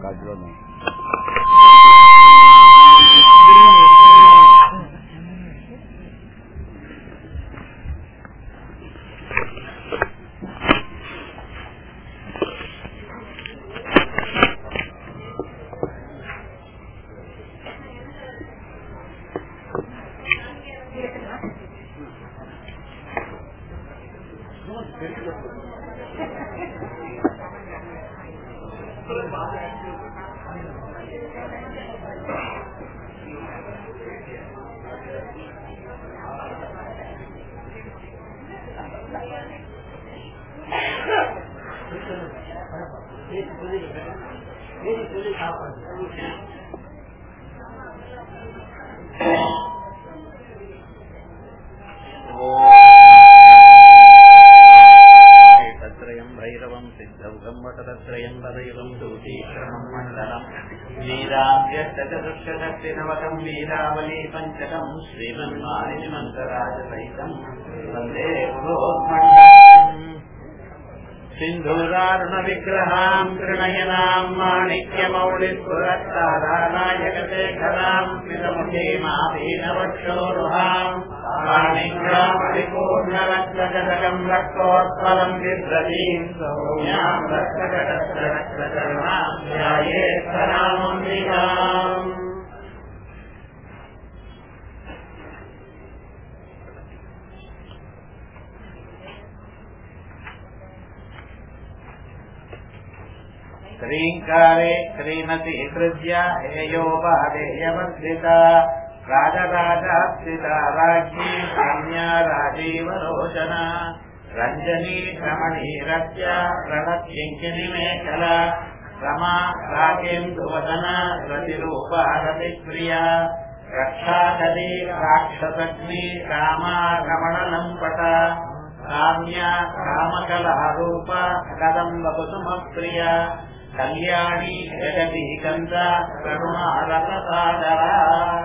காட்டுல तत्रयम् भैरवम् सिद्धौघम् वटतत्रयम् वदैवम् दूतीश्रमम् मण्डलम् वीराभ्यष्टचतुष्टशक्तिनवकम् वीरावली पञ्चकम् श्रीमन्मालिनिमन्तराजसहितम् वन्दे पुरोन्मण्डलम् सिन्धूरारुणविग्रहाम् तृणयनाम् माणिक्यमौलिपुरस्तारानायकशेखराम् पितमुखीमाधीनवक्षोरुहाम् पाणिग्रामरिपूर्णरक्तजटकम् रक्तोत्पलम् बिभ्रतीम् सौम्याम् रक्तजटस्ररक्तचरणाम् ध्यायेत्तरामम्बिकाम् श्रीङ्कारे श्रीमती हृद्या हेयोपादेयवर्धिता राजराजास्थिता राज्ञी कन्या राजीवलोचना रञ्जनी रमणीरत्या रणकिङ्किनिमेखला रमा राकेन्दुवदना रतिरूपा रतिप्रिया रक्षाकली राक्षसग्नि रामा रमणलम्पटा काम्या रामकलारूप कदम्बकुसुमप्रिया கல்யாணி ஜெகதி கந்தா கருணா ரசசாகரா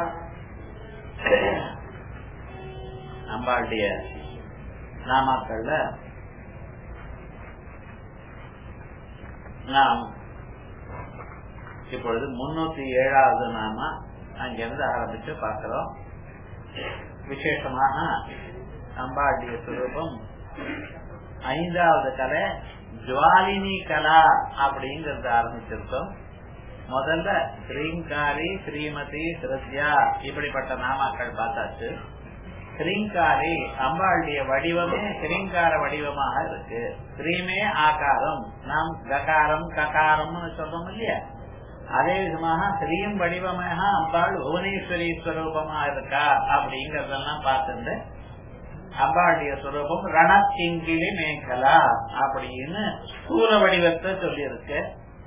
அம்பாளுடைய நாமாக்கள்ல நாம் இப்பொழுது முன்னூத்தி ஏழாவது நாம அங்கிருந்து ஆரம்பிச்சு பார்க்கிறோம் விசேஷமாக அம்பாளுடைய சுரூபம் ஐந்தாவது கலை ஜுவாலினி கலா அப்படிங்கறத ஆரம்பிச்சிருக்கோம் முதல்ல ஸ்ரீங்காரி ஸ்ரீமதி ஸ்ரத்யா இப்படிப்பட்ட நாமாக்கள் பார்த்தாச்சு ஸ்ரீங்காரி அம்பாளுடைய வடிவமே ஸ்ரீங்கார வடிவமாக இருக்கு ஸ்ரீமே ஆகாரம் நாம் ககாரம் ககாரம்னு சொல்றோம் இல்லையா அதே விதமாக ஸ்ரீம் வடிவமாக அம்பாள் புவனேஸ்வரி ஸ்வரூபமா இருக்கா அப்படிங்கறதெல்லாம் பார்த்துட்டு அம்பாளுடைய சுரூபம் ரணக்கிங்கிலி மேகலா அப்படின்னு ஸ்தூல வடிவத்தை சொல்லி இருக்கு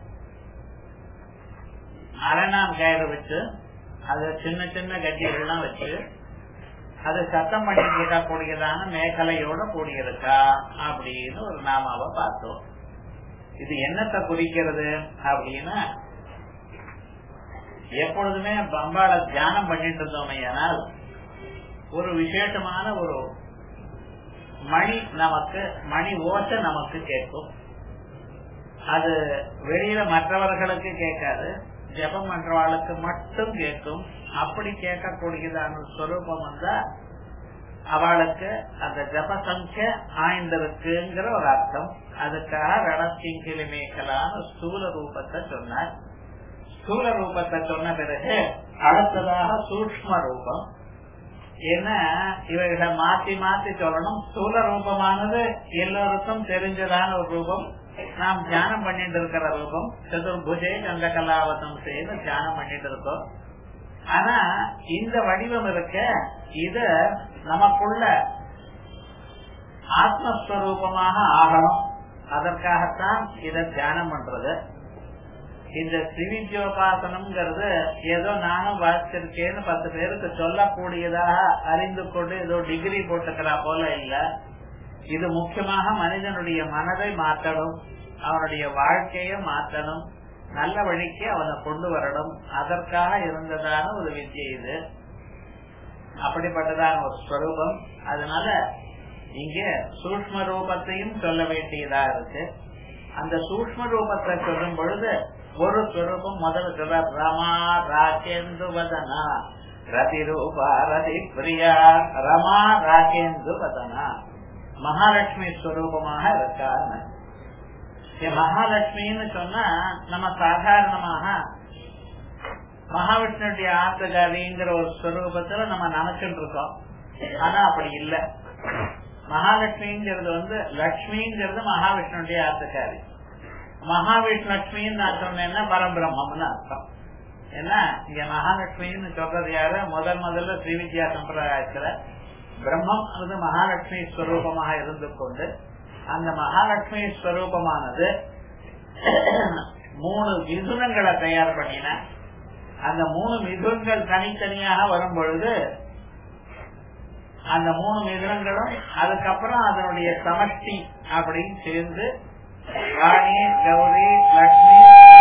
அரணாம் கயிறு வச்சு அது சின்ன சின்ன கட்டிகள்லாம் வச்சு அது சத்தம் பண்ணிட்டு இருக்கக்கூடியதான மேகலையோட கூடியிருக்கா அப்படின்னு ஒரு நாமாவை பார்த்தோம் இது என்னத்தை குறிக்கிறது அப்படின்னா எப்பொழுதுமே பம்பாள தியானம் பண்ணிட்டு இருந்தோமே ஆனால் ஒரு விசேஷமான ஒரு மணி நமக்கு மணி ஓசை நமக்கு கேட்கும் அது வெளியில மற்றவர்களுக்கு கேட்காது ஜபம் பண்றவாளுக்கு மட்டும் கேட்கும் அப்படி கேட்கக்கூடியதான ஸ்வரூபம் வந்தா அவளுக்கு அந்த ஜப சங்க ஆய்ந்திருக்குங்கிற ஒரு அர்த்தம் அதுக்காக ரணத்திங்கிலி மேக்கலான ஸ்தூல ரூபத்தை சொன்னார் ஸ்தூல ரூபத்தை சொன்ன பிறகு அடுத்ததாக சூக்ம ரூபம் ஏன்னா இவைகளை மாத்தி மாத்தி சொல்லணும் ஸ்தூல ரூபமானது எல்லோருக்கும் தெரிஞ்சதான ஒரு ரூபம் நாம் தியானம் பண்ணிட்டு இருக்கிற ரூபம் சதுர்புஜே சந்திரகலாவதம் செய்து தியானம் பண்ணிட்டு இருக்கோம் ஆனா இந்த வடிவம் இருக்க இத நமக்குள்ள ஆத்மஸ்வரூபமாக ஆகணும் அதற்காகத்தான் இத தியானம் பண்றது இந்த திவித்யோபாசனம்ங்கிறது ஏதோ நானும் வாசிச்சிருக்கேன்னு பத்து பேருக்கு சொல்லக்கூடியதாக அறிந்து கொண்டு ஏதோ டிகிரி போட்டுக்கிறா போல இல்ல இது முக்கியமாக மனிதனுடைய மனதை மாற்றணும் அவனுடைய வாழ்க்கையை மாற்றணும் நல்ல வழிக்கு அவனை கொண்டு வரணும் அதற்காக இருந்ததான ஒரு வித்தியை இது அப்படிப்பட்டதான ஒரு ஸ்வரூபம் அதனால இங்க சூக்ம ரூபத்தையும் சொல்ல வேண்டியதா இருக்கு அந்த சூக்ம ரூபத்தை சொல்லும் பொழுது ஒரு ஸ்வரூபம் முதல்ல சொல்ற ரமா ராகேந்து வதனா ரதி ரூபா ரதி பிரியா ரமா ராகேந்து வதனா மகாலட்சுமி ஸ்வரூபமாக இருக்காருன்னு மகாலட்சுமின்னு சொன்னா நம்ம சாதாரணமாக மகாவிஷ்ணுடைய ஆத்துகாரிங்கிற ஒரு ஸ்வரூபத்துல நம்ம நினைச்சுட்டு இருக்கோம் ஆனா அப்படி இல்ல மகாலட்சுமிங்கிறது வந்து லட்சுமிங்கிறது மகாவிஷ்ணுடைய ஆத்துக்காரி மகாவிஷ்ணு லட்சுமின்னு நான் சொன்னேன்னா பரபிரம்மம்னு அர்த்தம் ஏன்னா இங்க மகாலட்சுமின்னு சொல்றது யாரு முதல் முதல்ல ஸ்ரீவித்யா சம்பிரதாயத்துல பிரம்மம் அது மகாலட்சுமி ஸ்வரூபமாக இருந்து கொண்டு அந்த மகாலட்சுமி ஸ்வரூபமானது மூணு மிதுனங்களை தயார் பண்ணின அந்த மூணு மிதுன்கள் தனித்தனியாக வரும் பொழுது அந்த மூணு மிதுனங்களும் அதுக்கப்புறம் அதனுடைய சமஷ்டி அப்படின்னு சேர்ந்து ராணி கௌரி லட்சுமி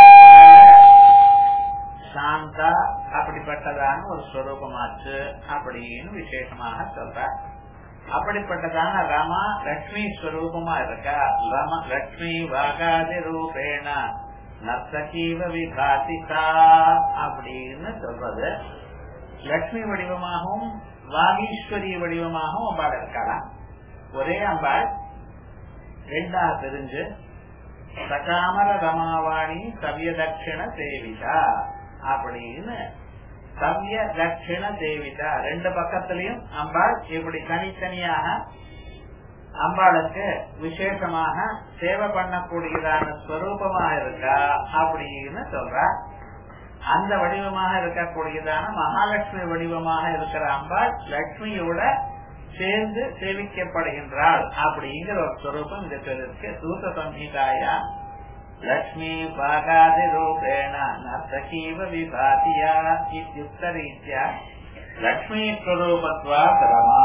சாந்தா அப்படிப்பட்டதான ஒரு ஸ்வரூபமாச்சு அப்படின்னு விசேஷமாக சொல்ற அப்படிப்பட்டதான ரமா லட்சுமி ஸ்வரூபமா இருக்கா ரம லட்சுமி வாகாதி ரூபேண நர்த்தகீவ விகாசிதா அப்படின்னு சொல்றது லட்சுமி வடிவமாகவும் வாகீஸ்வரி வடிவமாகவும் அம்பாள் இருக்கலாம் ஒரே அம்பாள் ரெண்டா தெரிஞ்சு சகாமர ரமாவாணி சவ்ய தட்சிண சேவிதா அப்படின்னு சவ்ய தட்சிண தேவிதா ரெண்டு பக்கத்திலையும் அம்பாள் இப்படி தனித்தனியாக அம்பாளுக்கு விசேஷமாக சேவை பண்ணக்கூடியதான ஸ்வரூபமா இருக்கா அப்படின்னு சொல்ற அந்த வடிவமாக இருக்கக்கூடியதான மகாலட்சுமி வடிவமாக இருக்கிற அம்பாள் லட்சுமியோட சேர்ந்து சேவிக்கப்படுகின்றாள் அப்படிங்கிற ஒரு ஸ்வரூபம் இந்த சொல்லிருக்கு சூத்த சம்ஹிதாயா லக்ஷ்மி பாகாதி ரூபேண நர்த்தகீவ விபாதியா இத்தியுக்த ரீத்யா லக்ஷ்மி ஸ்வரூபத்வா ரமா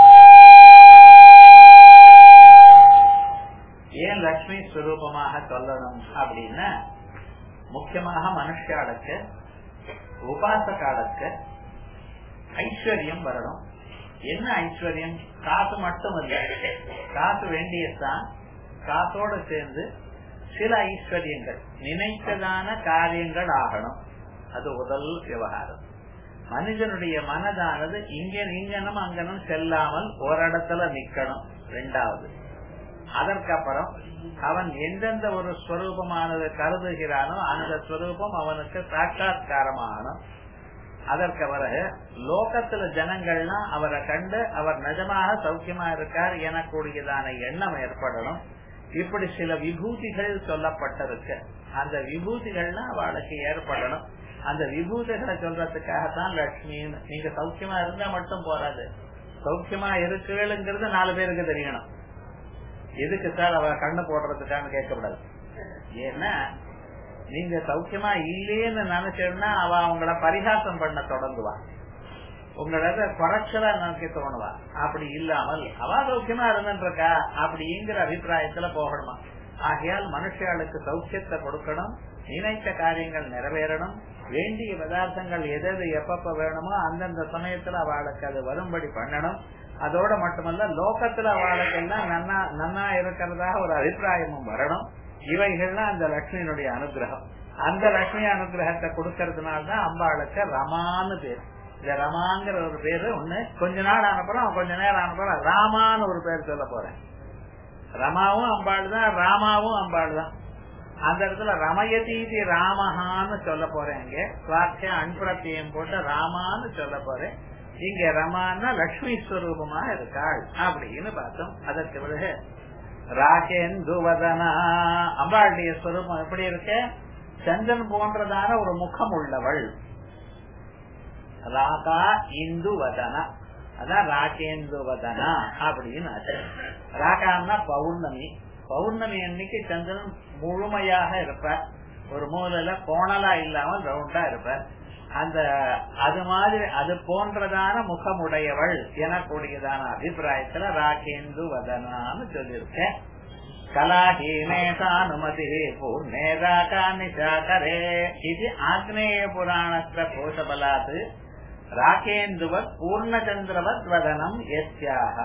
ஏன் லக்ஷ்மி ஸ்வரூபமாக சொல்லணும் அப்படின்னா முக்கியமாக மனுஷாளுக்கு உபாசகாலுக்கு ஐஸ்வர்யம் வரணும் என்ன ஐஸ்வர்யம் காசு மட்டும் இல்ல காசு வேண்டியதுதான் காசோட சேர்ந்து சில ஐஸ்வர்யங்கள் நினைத்ததான காரியங்கள் ஆகணும் அது முதல் விவகாரம் மனிதனுடைய மனதானது இங்க இங்கனும் அங்கனும் செல்லாமல் ஒரு இடத்துல நிக்கணும் ரெண்டாவது அதற்கப்புறம் அவன் எந்தெந்த ஒரு ஸ்வரூபமானது கருதுகிறானோ அந்த ஸ்வரூபம் அவனுக்கு சாட்சாத்காரமாகணும் அதற்கு பிறகு லோகத்துல ஜனங்கள்லாம் அவரை கண்டு அவர் நிஜமாக சௌக்கியமா இருக்கார் எனக்கூடியதான எண்ணம் ஏற்படணும் இப்படி சில விபூதிகள் சொல்லப்பட்டிருக்கு அந்த விபூதிகள்லாம் அவளுக்கு ஏற்படணும் அந்த விபூதிகளை சொல்றதுக்காகத்தான் லட்சுமி நீங்க சௌக்கியமா இருந்தா மட்டும் போறாது சௌக்கியமா இருக்குங்கிறது நாலு பேருக்கு தெரியணும் எதுக்கு சார் அவ கண்ணு போடுறதுக்கான்னு கேட்கக்கூடாது ஏன்னா நீங்க சௌக்கியமா இல்லேன்னு நினைச்சேன்னா அவ அவங்கள பரிகாசம் பண்ண தொடங்குவா உங்களோட குறைச்சலா நினைக்க தோணுவா அப்படி இல்லாமல் அவ சௌக்கியமா இருந்துருக்கா அப்படிங்கிற அபிப்பிராயத்துல போகணுமா ஆகையால் மனுஷர்களுக்கு சௌக்கியத்தை கொடுக்கணும் நினைத்த காரியங்கள் நிறைவேறணும் வேண்டிய பதார்த்தங்கள் எது எப்பப்ப வேணுமோ அந்தந்த சமயத்துல அவளுக்கு அது வரும்படி பண்ணணும் அதோட மட்டுமல்ல லோகத்துல அவளுக்கெல்லாம் நன்னா நன்னா இருக்கிறதாக ஒரு அபிப்பிராயமும் வரணும் இவைகள்லாம் அந்த லட்சுமியினுடைய அனுகிரகம் அந்த லட்சுமி அனுகிரகத்தை கொடுக்கறதுனாலதான் அம்பாளுக்கு ரமான்னு பேர் இந்த ரமாங்கிற ஒரு பேரு ஒண்ணு கொஞ்ச நாள் ஆனப்புறம் கொஞ்ச நேரம் ஆனப்புறம் ராமான்னு ஒரு பேர் சொல்ல போறேன் ரமாவும் அம்பாள் தான் ராமாவும் அம்பாள் தான் அந்த இடத்துல ரமயதீதி ராமஹான்னு சொல்ல போறேன் இங்க வாக்கியம் அன்புரத்தியம் போட்டு ராமான்னு சொல்ல போறேன் இங்க ரமான்னா லட்சுமி ஸ்வரூபமா இருக்காள் அப்படின்னு பார்த்தோம் அதற்கு பிறகு ராகேந்துவதனா அம்பாளுடைய ஸ்வரூபம் எப்படி இருக்கு சந்திரன் போன்றதான ஒரு முகம் உள்ளவள் ராகா இந்து வதனா அதான் ராகேந்து வதனா அப்படின்னு ராகான்னா பௌர்ணமி பௌர்ணமி அன்னைக்கு சந்திரன் முழுமையாக இருப்பார் ஒரு மூலையில கோணலா இல்லாமல் ரவுண்டா இருப்பார் அந்த அது மாதிரி அது போன்றதான முகமுடையவள் எனக்கூடியதான அபிப்பிராயத்துல ராகேந்து வதனான்னு சொல்லியிருக்கேன் கலாஹீனேசானுமதி பூர்ணேராகா நிஷாகரே இது ஆக்னேய புராணஸ்த கோஷபலாத் ராகேந்துவத் பூர்ணச்சந்திரவத் வதனம் எஸ்யாக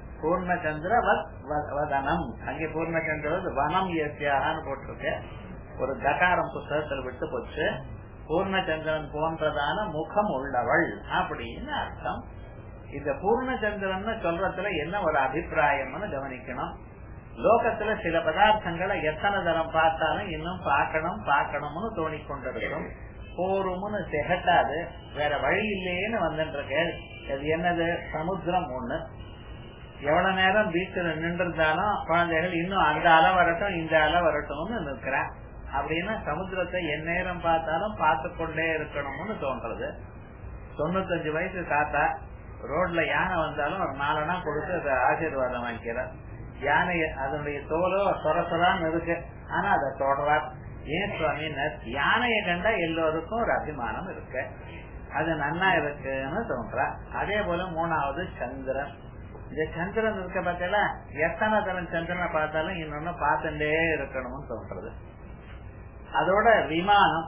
பூர்ணச்சந்திரவத் வதனம் அங்கே பூர்ணச்சந்திரவத் வனம் எஸ்யாகான்னு போட்டிருக்க ஒரு தகாரம் புத்தகத்தில் விட்டு போச்சு பூர்ணச்சந்திரன் போன்றதான முகம் உள்ளவள் அப்படின்னு அர்த்தம் இந்த பூர்ணச்சந்திரன் சொல்றதுல என்ன ஒரு அபிப்பிராயம்னு கவனிக்கணும் லோகத்துல சில பதார்த்தங்களை எத்தனை தரம் பார்த்தாலும் இன்னும் பார்க்கணும் பார்க்கணும்னு தோணிக்கொண்டிருக்கும் போரும்னு திகட்டாது வேற வழி இல்லையேன்னு வந்துட்டு அது என்னது சமுத்திரம் ஒண்ணு எவ்வளவு நேரம் பீச்சில் நின்றிருந்தாலும் குழந்தைகள் இன்னும் அந்த அலை வரட்டும் இந்த அலை வரட்டும்னு நிற்கிறேன் அப்படின்னா சமுத்திரத்தை என் நேரம் பார்த்தாலும் பார்த்து கொண்டே இருக்கணும்னு தோன்றது தொண்ணூத்தஞ்சு வயசு தாத்தா ரோட்ல யானை வந்தாலும் ஒரு நாலனா கொடுத்து அதை ஆசீர்வாதம் வாங்கிக்கிறார் யானை அதனுடைய தோலோ சொர சொரான்னு இருக்கு ஆனா அதை தொடரார் ஏன் சுவாமி யானையை கண்டா எல்லோருக்கும் ஒரு அபிமானம் இருக்கு அது நன்னா இருக்குன்னு தோன்றா அதே போல மூணாவது சந்திரன் இந்த சந்திரன் இருக்க பார்த்தல எத்தனை தரம் சந்திரனை பார்த்தாலும் இன்னொன்னு பார்த்துட்டே இருக்கணும்னு தோன்றது அதோட விமானம்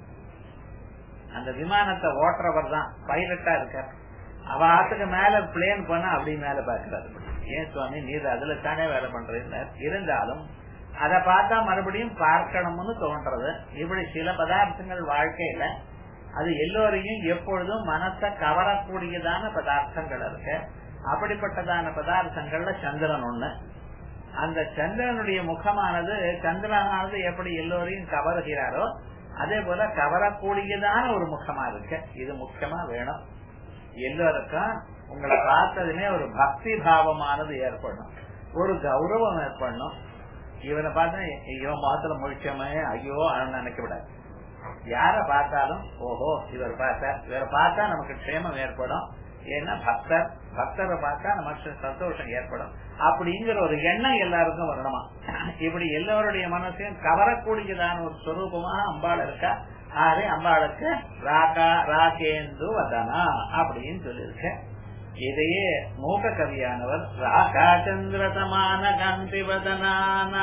அந்த விமானத்தை ஓட்டுறவர் தான் பைலட்டா இருக்கார் அவ ஆத்துக்கு மேல பிளேன் போனா அப்படி மேல பாக்குறாரு ஏன் சுவாமி நீர் அதுல தானே வேலை பண்றீங்க இருந்தாலும் அதை பார்த்தா மறுபடியும் பார்க்கணும்னு தோன்றது இப்படி சில பதார்த்தங்கள் வாழ்க்கையில அது எல்லோரையும் எப்பொழுதும் மனசை கவரக்கூடியதான பதார்த்தங்கள் இருக்கு அப்படிப்பட்டதான பதார்த்தங்கள்ல சந்திரன் ஒண்ணு அந்த சந்திரனுடைய முகமானது சந்திரனானது எப்படி எல்லோரையும் கவருகிறாரோ அதே போல கவரக்கூடியதான ஒரு முகமா இருக்கு இது முக்கியமா வேணும் எல்லோருக்கும் உங்களை பார்த்ததுமே ஒரு பக்தி பாவமானது ஏற்படணும் ஒரு கௌரவம் ஏற்படணும் இவனை பார்த்தா இவன் மாத்திர முழிச்சமே ஐயோ நினைக்க விடாது யார பார்த்தாலும் ஓஹோ இவர் பார்த்தார் இவரை பார்த்தா நமக்கு க்ஷேமம் ஏற்படும் ஏன்னா பக்தர் பக்தரை பார்த்தா நமக்கு சந்தோஷம் ஏற்படும் அப்படிங்கிற ஒரு எண்ணம் எல்லாருக்கும் வரணுமா இப்படி எல்லோருடைய மனசையும் கவரக்கூடியதான ஒரு ஸ்வரூபமா அம்பாள் இருக்கா ஆரே அம்பாளுக்கு ராகா ராகேந்து வதனா அப்படின்னு சொல்லியிருக்க இதையே மூக்க கவியானவர் ராகா சந்திர சமான காந்தி வதனா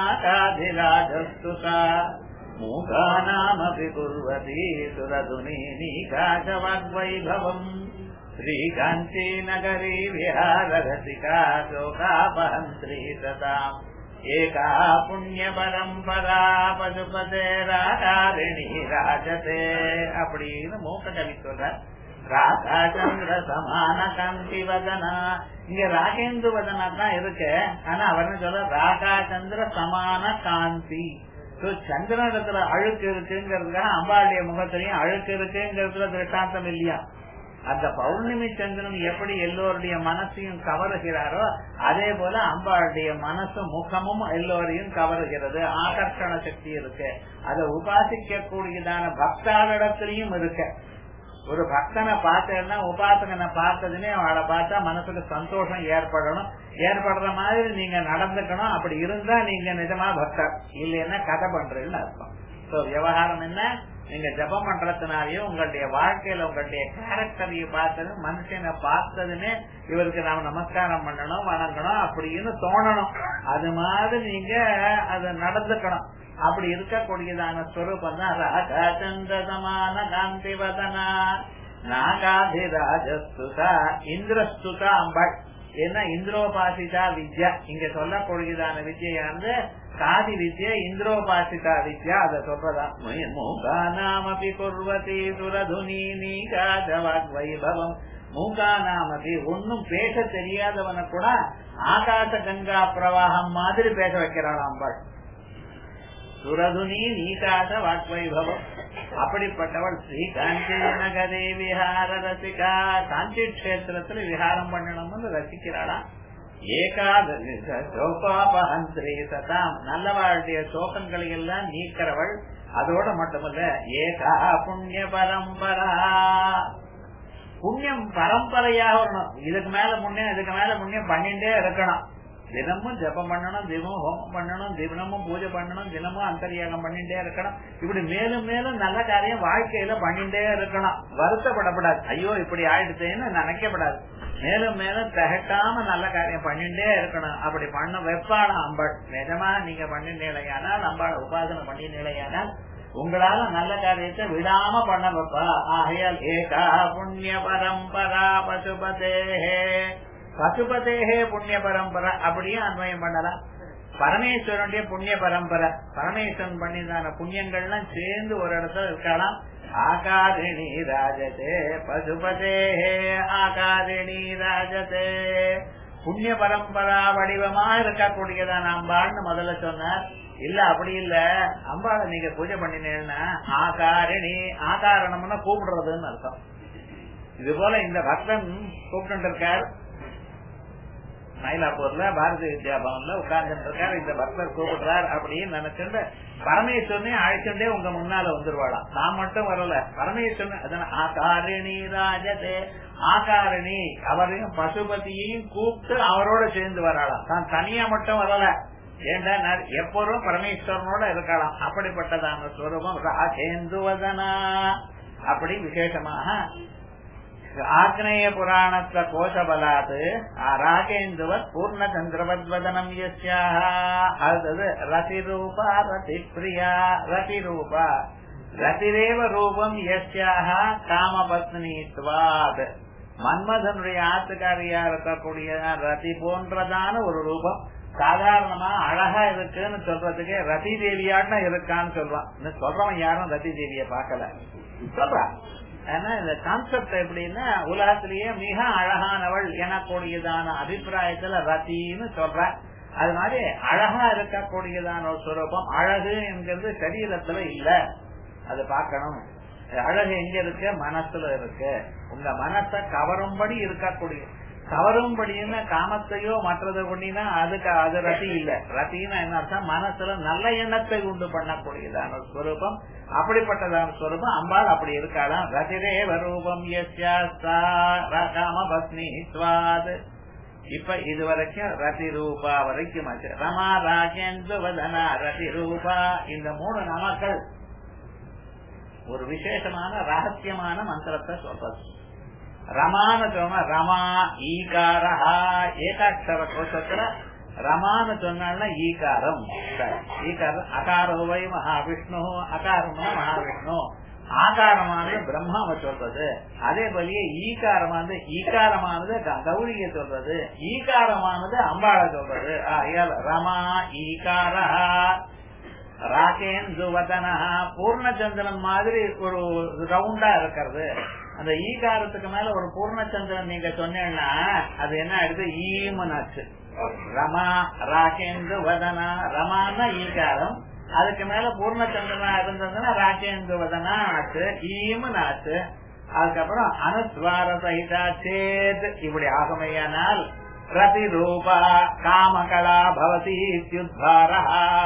நாகாதிராஜஸ்துதா மூகானாமபி குர்வதி சுரதுனி நீகாசவாக்வைபவம் श्रीकान्ती नगरी विहाररसिका शोकापहन्त्री सताम् एका पुण्यपरम्परा பசுபதேராரிணி ராஜதே அப்படின்னு மூக்க கவி சொல்ற ராகாச்சந்திர சமான காந்தி வதனா இங்க ராகேந்து வதனா தான் இருக்கு ஆனா அவர் சொல்ற ராகாச்சந்திர சமான காந்தி சந்திரனத்துல அழுக்கு இருக்குங்கிறதுக்காக அம்பாளுடைய முகத்திலையும் அழுக்கு இருக்குங்கிறதுல திருஷ்டாந்தம் இல்லையா அந்த பௌர்ணமி சந்திரன் எப்படி எல்லோருடைய மனசையும் கவருகிறாரோ அதே போல அம்பாளுடைய மனசு முகமும் எல்லோரையும் கவருகிறது ஆகர்ஷண சக்தி இருக்கு அதை உபாசிக்க கூடியதான பக்தாளிடத்திலையும் இருக்கு ஒரு பக்தனை பார்த்தேன்னா உபாசகனை பார்த்ததுமே அவளை பார்த்தா மனசுக்கு சந்தோஷம் ஏற்படணும் ஏற்படுற மாதிரி நீங்க நடந்துக்கணும் அப்படி இருந்தா நீங்க நிஜமா பக்தர் இல்லைன்னா கதை பண்றீங்கன்னு அர்த்தம் சோ விவகாரம் என்ன நீங்க ஜபம் பண்றதுனாலயும் உங்களுடைய வாழ்க்கையில உங்களுடைய கேரக்டரைய பார்த்தது மனுஷனை பார்த்ததுமே இவருக்கு நாம நமஸ்காரம் பண்ணணும் வணங்கணும் அப்படின்னு தோணணும் அது மாதிரி நீங்க அது நடந்துக்கணும் அப்படி இருக்கக்கூடியதான ஸ்வரூபம் தான் ராஜச்சந்திரமான காந்தி வதனா நாகாதிராஜஸ்துதா இந்திரஸ்துதா அம்பாள் ஏன்னா இந்திரோபாசிதா வித்யா இங்க சொல்லக்கூடியதான வித்யானது காதி வித்யா இந்திரோபாசிதா வித்யா அத சொல்றதா மூகானாமபி குர்வதி சுரதுனி நீகாஜவாக் வைபவம் மூகானாமபி ஒன்னும் பேச தெரியாதவன கூட ஆகாச கங்கா பிரவாகம் மாதிரி பேச வைக்கிறான் அம்பாள் சுரதுனி நீகாத வாக்வைபவம் அப்படிப்பட்டவள் ஸ்ரீ காஞ்சி நகரே விஹார ரசிகா காஞ்சி கஷேத்திரத்துல விஹாரம் பண்ணணும்னு ரசிக்கிறாளா ஏகாதோபாபஹந்திரே சதாம் நல்லவாளுடைய சோகங்களை எல்லாம் நீக்கிறவள் அதோட மட்டுமல்ல ஏகா புண்ணிய பரம்பரா புண்ணியம் பரம்பரையாக வரணும் இதுக்கு மேல புண்ணியம் இதுக்கு மேல புண்ணியம் பண்ணிட்டே இருக்கணும் தினமும் ஜபம் பண்ணணும் தினமும் ஹோமம் பண்ணணும் தினமும் பூஜை பண்ணணும் தினமும் அந்தரியாகம் பண்ணிட்டே இருக்கணும் இப்படி மேலும் மேலும் நல்ல காரியம் வாழ்க்கையில பண்ணிட்டே இருக்கணும் வருத்தப்படப்படாது ஐயோ இப்படி ஆயிடுச்சேன்னு நினைக்கப்படாது மேலும் மேலும் தகட்டாம நல்ல காரியம் பண்ணிட்டே இருக்கணும் அப்படி பண்ண வெப்பான அம்பாள் நிஜமா நீங்க பண்ணினீழையானால் அம்பாள் உபாசனை பண்ணினீழையானால் உங்களால நல்ல காரியத்தை விடாம பண்ண வைப்பா ஆகையால் ஏகா புண்ணிய பரம்பரா பசுபதேஹே பசுபதேகே புண்ணிய பரம்பரா அப்படியே அன்வயம் பண்ணலாம் பரமேஸ்வரனுடைய புண்ணிய பரம்பரை பரமேஸ்வரன் பண்ணிதான புண்ணியங்கள்லாம் சேர்ந்து ஒரு இடத்துல இருக்கலாம் ஆகாதினி ராஜதே பசுபதே ஆகாதினி ராஜதே புண்ணிய பரம்பரா வடிவமா இருக்கக்கூடியதான் அம்பாள்னு முதல்ல சொன்னார் இல்ல அப்படி இல்ல அம்பாளை நீங்க பூஜை பண்ணினீங்கன்னா ஆகாரிணி ஆகாரணம்னா கூப்பிடுறதுன்னு அர்த்தம் இது போல இந்த பக்தன் கூப்பிட்டு இருக்கார் மயிலாப்பூர்ல பாரதி வித்யா பவன்ல உட்கார்ந்து இருக்காரு இந்த பக்தர் கூப்பிடுறார் அப்படின்னு நினைச்சுட்டு பரமேஸ்வரனே அழைச்சுட்டே உங்க முன்னால வந்துருவாளாம் நான் மட்டும் வரல பரமேஸ்வரன் அதனால ஆகாரிணி ராஜதே ஆகாரிணி அவரையும் பசுபதியையும் கூப்பிட்டு அவரோட சேர்ந்து வராளாம் தான் தனியா மட்டும் வரல ஏண்டா எப்போதும் பரமேஸ்வரனோட இருக்கலாம் அப்படிப்பட்டதான ஸ்வரூபம் ராஜேந்துவதனா அப்படி விசேஷமாக ஆக்னேய புராணத்துல கோஷபலாத் ராகேந்துவத் பூர்ண சந்திரவத்வதனம் யஸ்யாக அடுத்தது ரதிரூபா ரதி பிரியா ரதிரூபா ரதிரேவ ரூபம் யஸ்யாக காமபத்னித்வாத் மன்மதனுடைய ஆத்துக்காரியா இருக்கக்கூடிய ரதி போன்றதான ஒரு ரூபம் சாதாரணமா அழகா இருக்குன்னு சொல்றதுக்கு ரதி தேவியாட்டம் இருக்கான்னு சொல்றான் சொல்றவன் யாரும் ரதி தேவிய பாக்கல சொல்றான் ஏன்னா இந்த கான்செப்ட் எப்படின்னா உலகத்திலேயே மிக அழகானவள் எனக்கூடியதான அபிப்பிராயத்துல ரத்தின்னு சொல்ற அது மாதிரி அழகா இருக்கக்கூடியதான ஒரு சுரூபம் அழகு என்கிறது சரீரத்துல இல்ல அது பார்க்கணும் அழகு எங்க இருக்கு மனசுல இருக்கு உங்க மனசை கவரும்படி இருக்கக்கூடிய கவரும்படின்னு காமத்தையோ மற்றது கொண்டினா அதுக்கு அது ரத்தி இல்ல ரத்தின்னா என்ன அர்த்தம் மனசுல நல்ல எண்ணத்தை உண்டு பண்ணக்கூடியதான ஸ்வரூபம் அப்படிப்பட்டதான ஸ்வரூபம் அம்பாள் அப்படி இருக்காளாம் ரதிரேவ ரூபம் காம பத்னி சுவாது இப்ப இது வரைக்கும் ரதி ரூபா வரைக்கும் ஆச்சு ரமா ராஜேந்து வதனா ரதி ரூபா இந்த மூணு நாமக்கள் ஒரு விசேஷமான ரகசியமான மந்திரத்தை சொல்றது ரமான சொன்ன ரமா ஈகாரஹா ஏகாட்சர கோஷத்துல ரமான்னு சொன்னா ஈகாரம் ஈகாரம் அகாரோவை மகாவிஷ்ணு அகாரம்னா மகாவிஷ்ணு ஆகாரமானது பிரம்மாவை சொல்றது அதே போலயே ஈகாரமானது ஈகாரமானது கௌரிய சொல்றது ஈகாரமானது அம்பாளை சொல்றது ஆகையால் ரமா ஈகாரஹா ராகேந்துவதனா பூர்ணச்சந்திரன் மாதிரி ஒரு ரவுண்டா இருக்கிறது அந்த ஈகாரத்துக்கு மேல ஒரு பூர்ணச்சந்திரன் நீங்க சொன்னீங்கன்னா அது என்ன ஆயிடுது ஈமனாச்சு ரமா ராகேந்து வதனா ரமானா ஈகாரம் அதுக்கு மேல பூர்ணச்சந்திரனா இருந்ததுன்னா ராகேந்து வதனா ஆச்சு ஈமன் ஆச்சு அதுக்கப்புறம் அனுஸ்வார சகிதா சேத் இப்படி ஆகுமையானால் ரதி ரூபா காமகலா பவதி இத்யுத்வாரா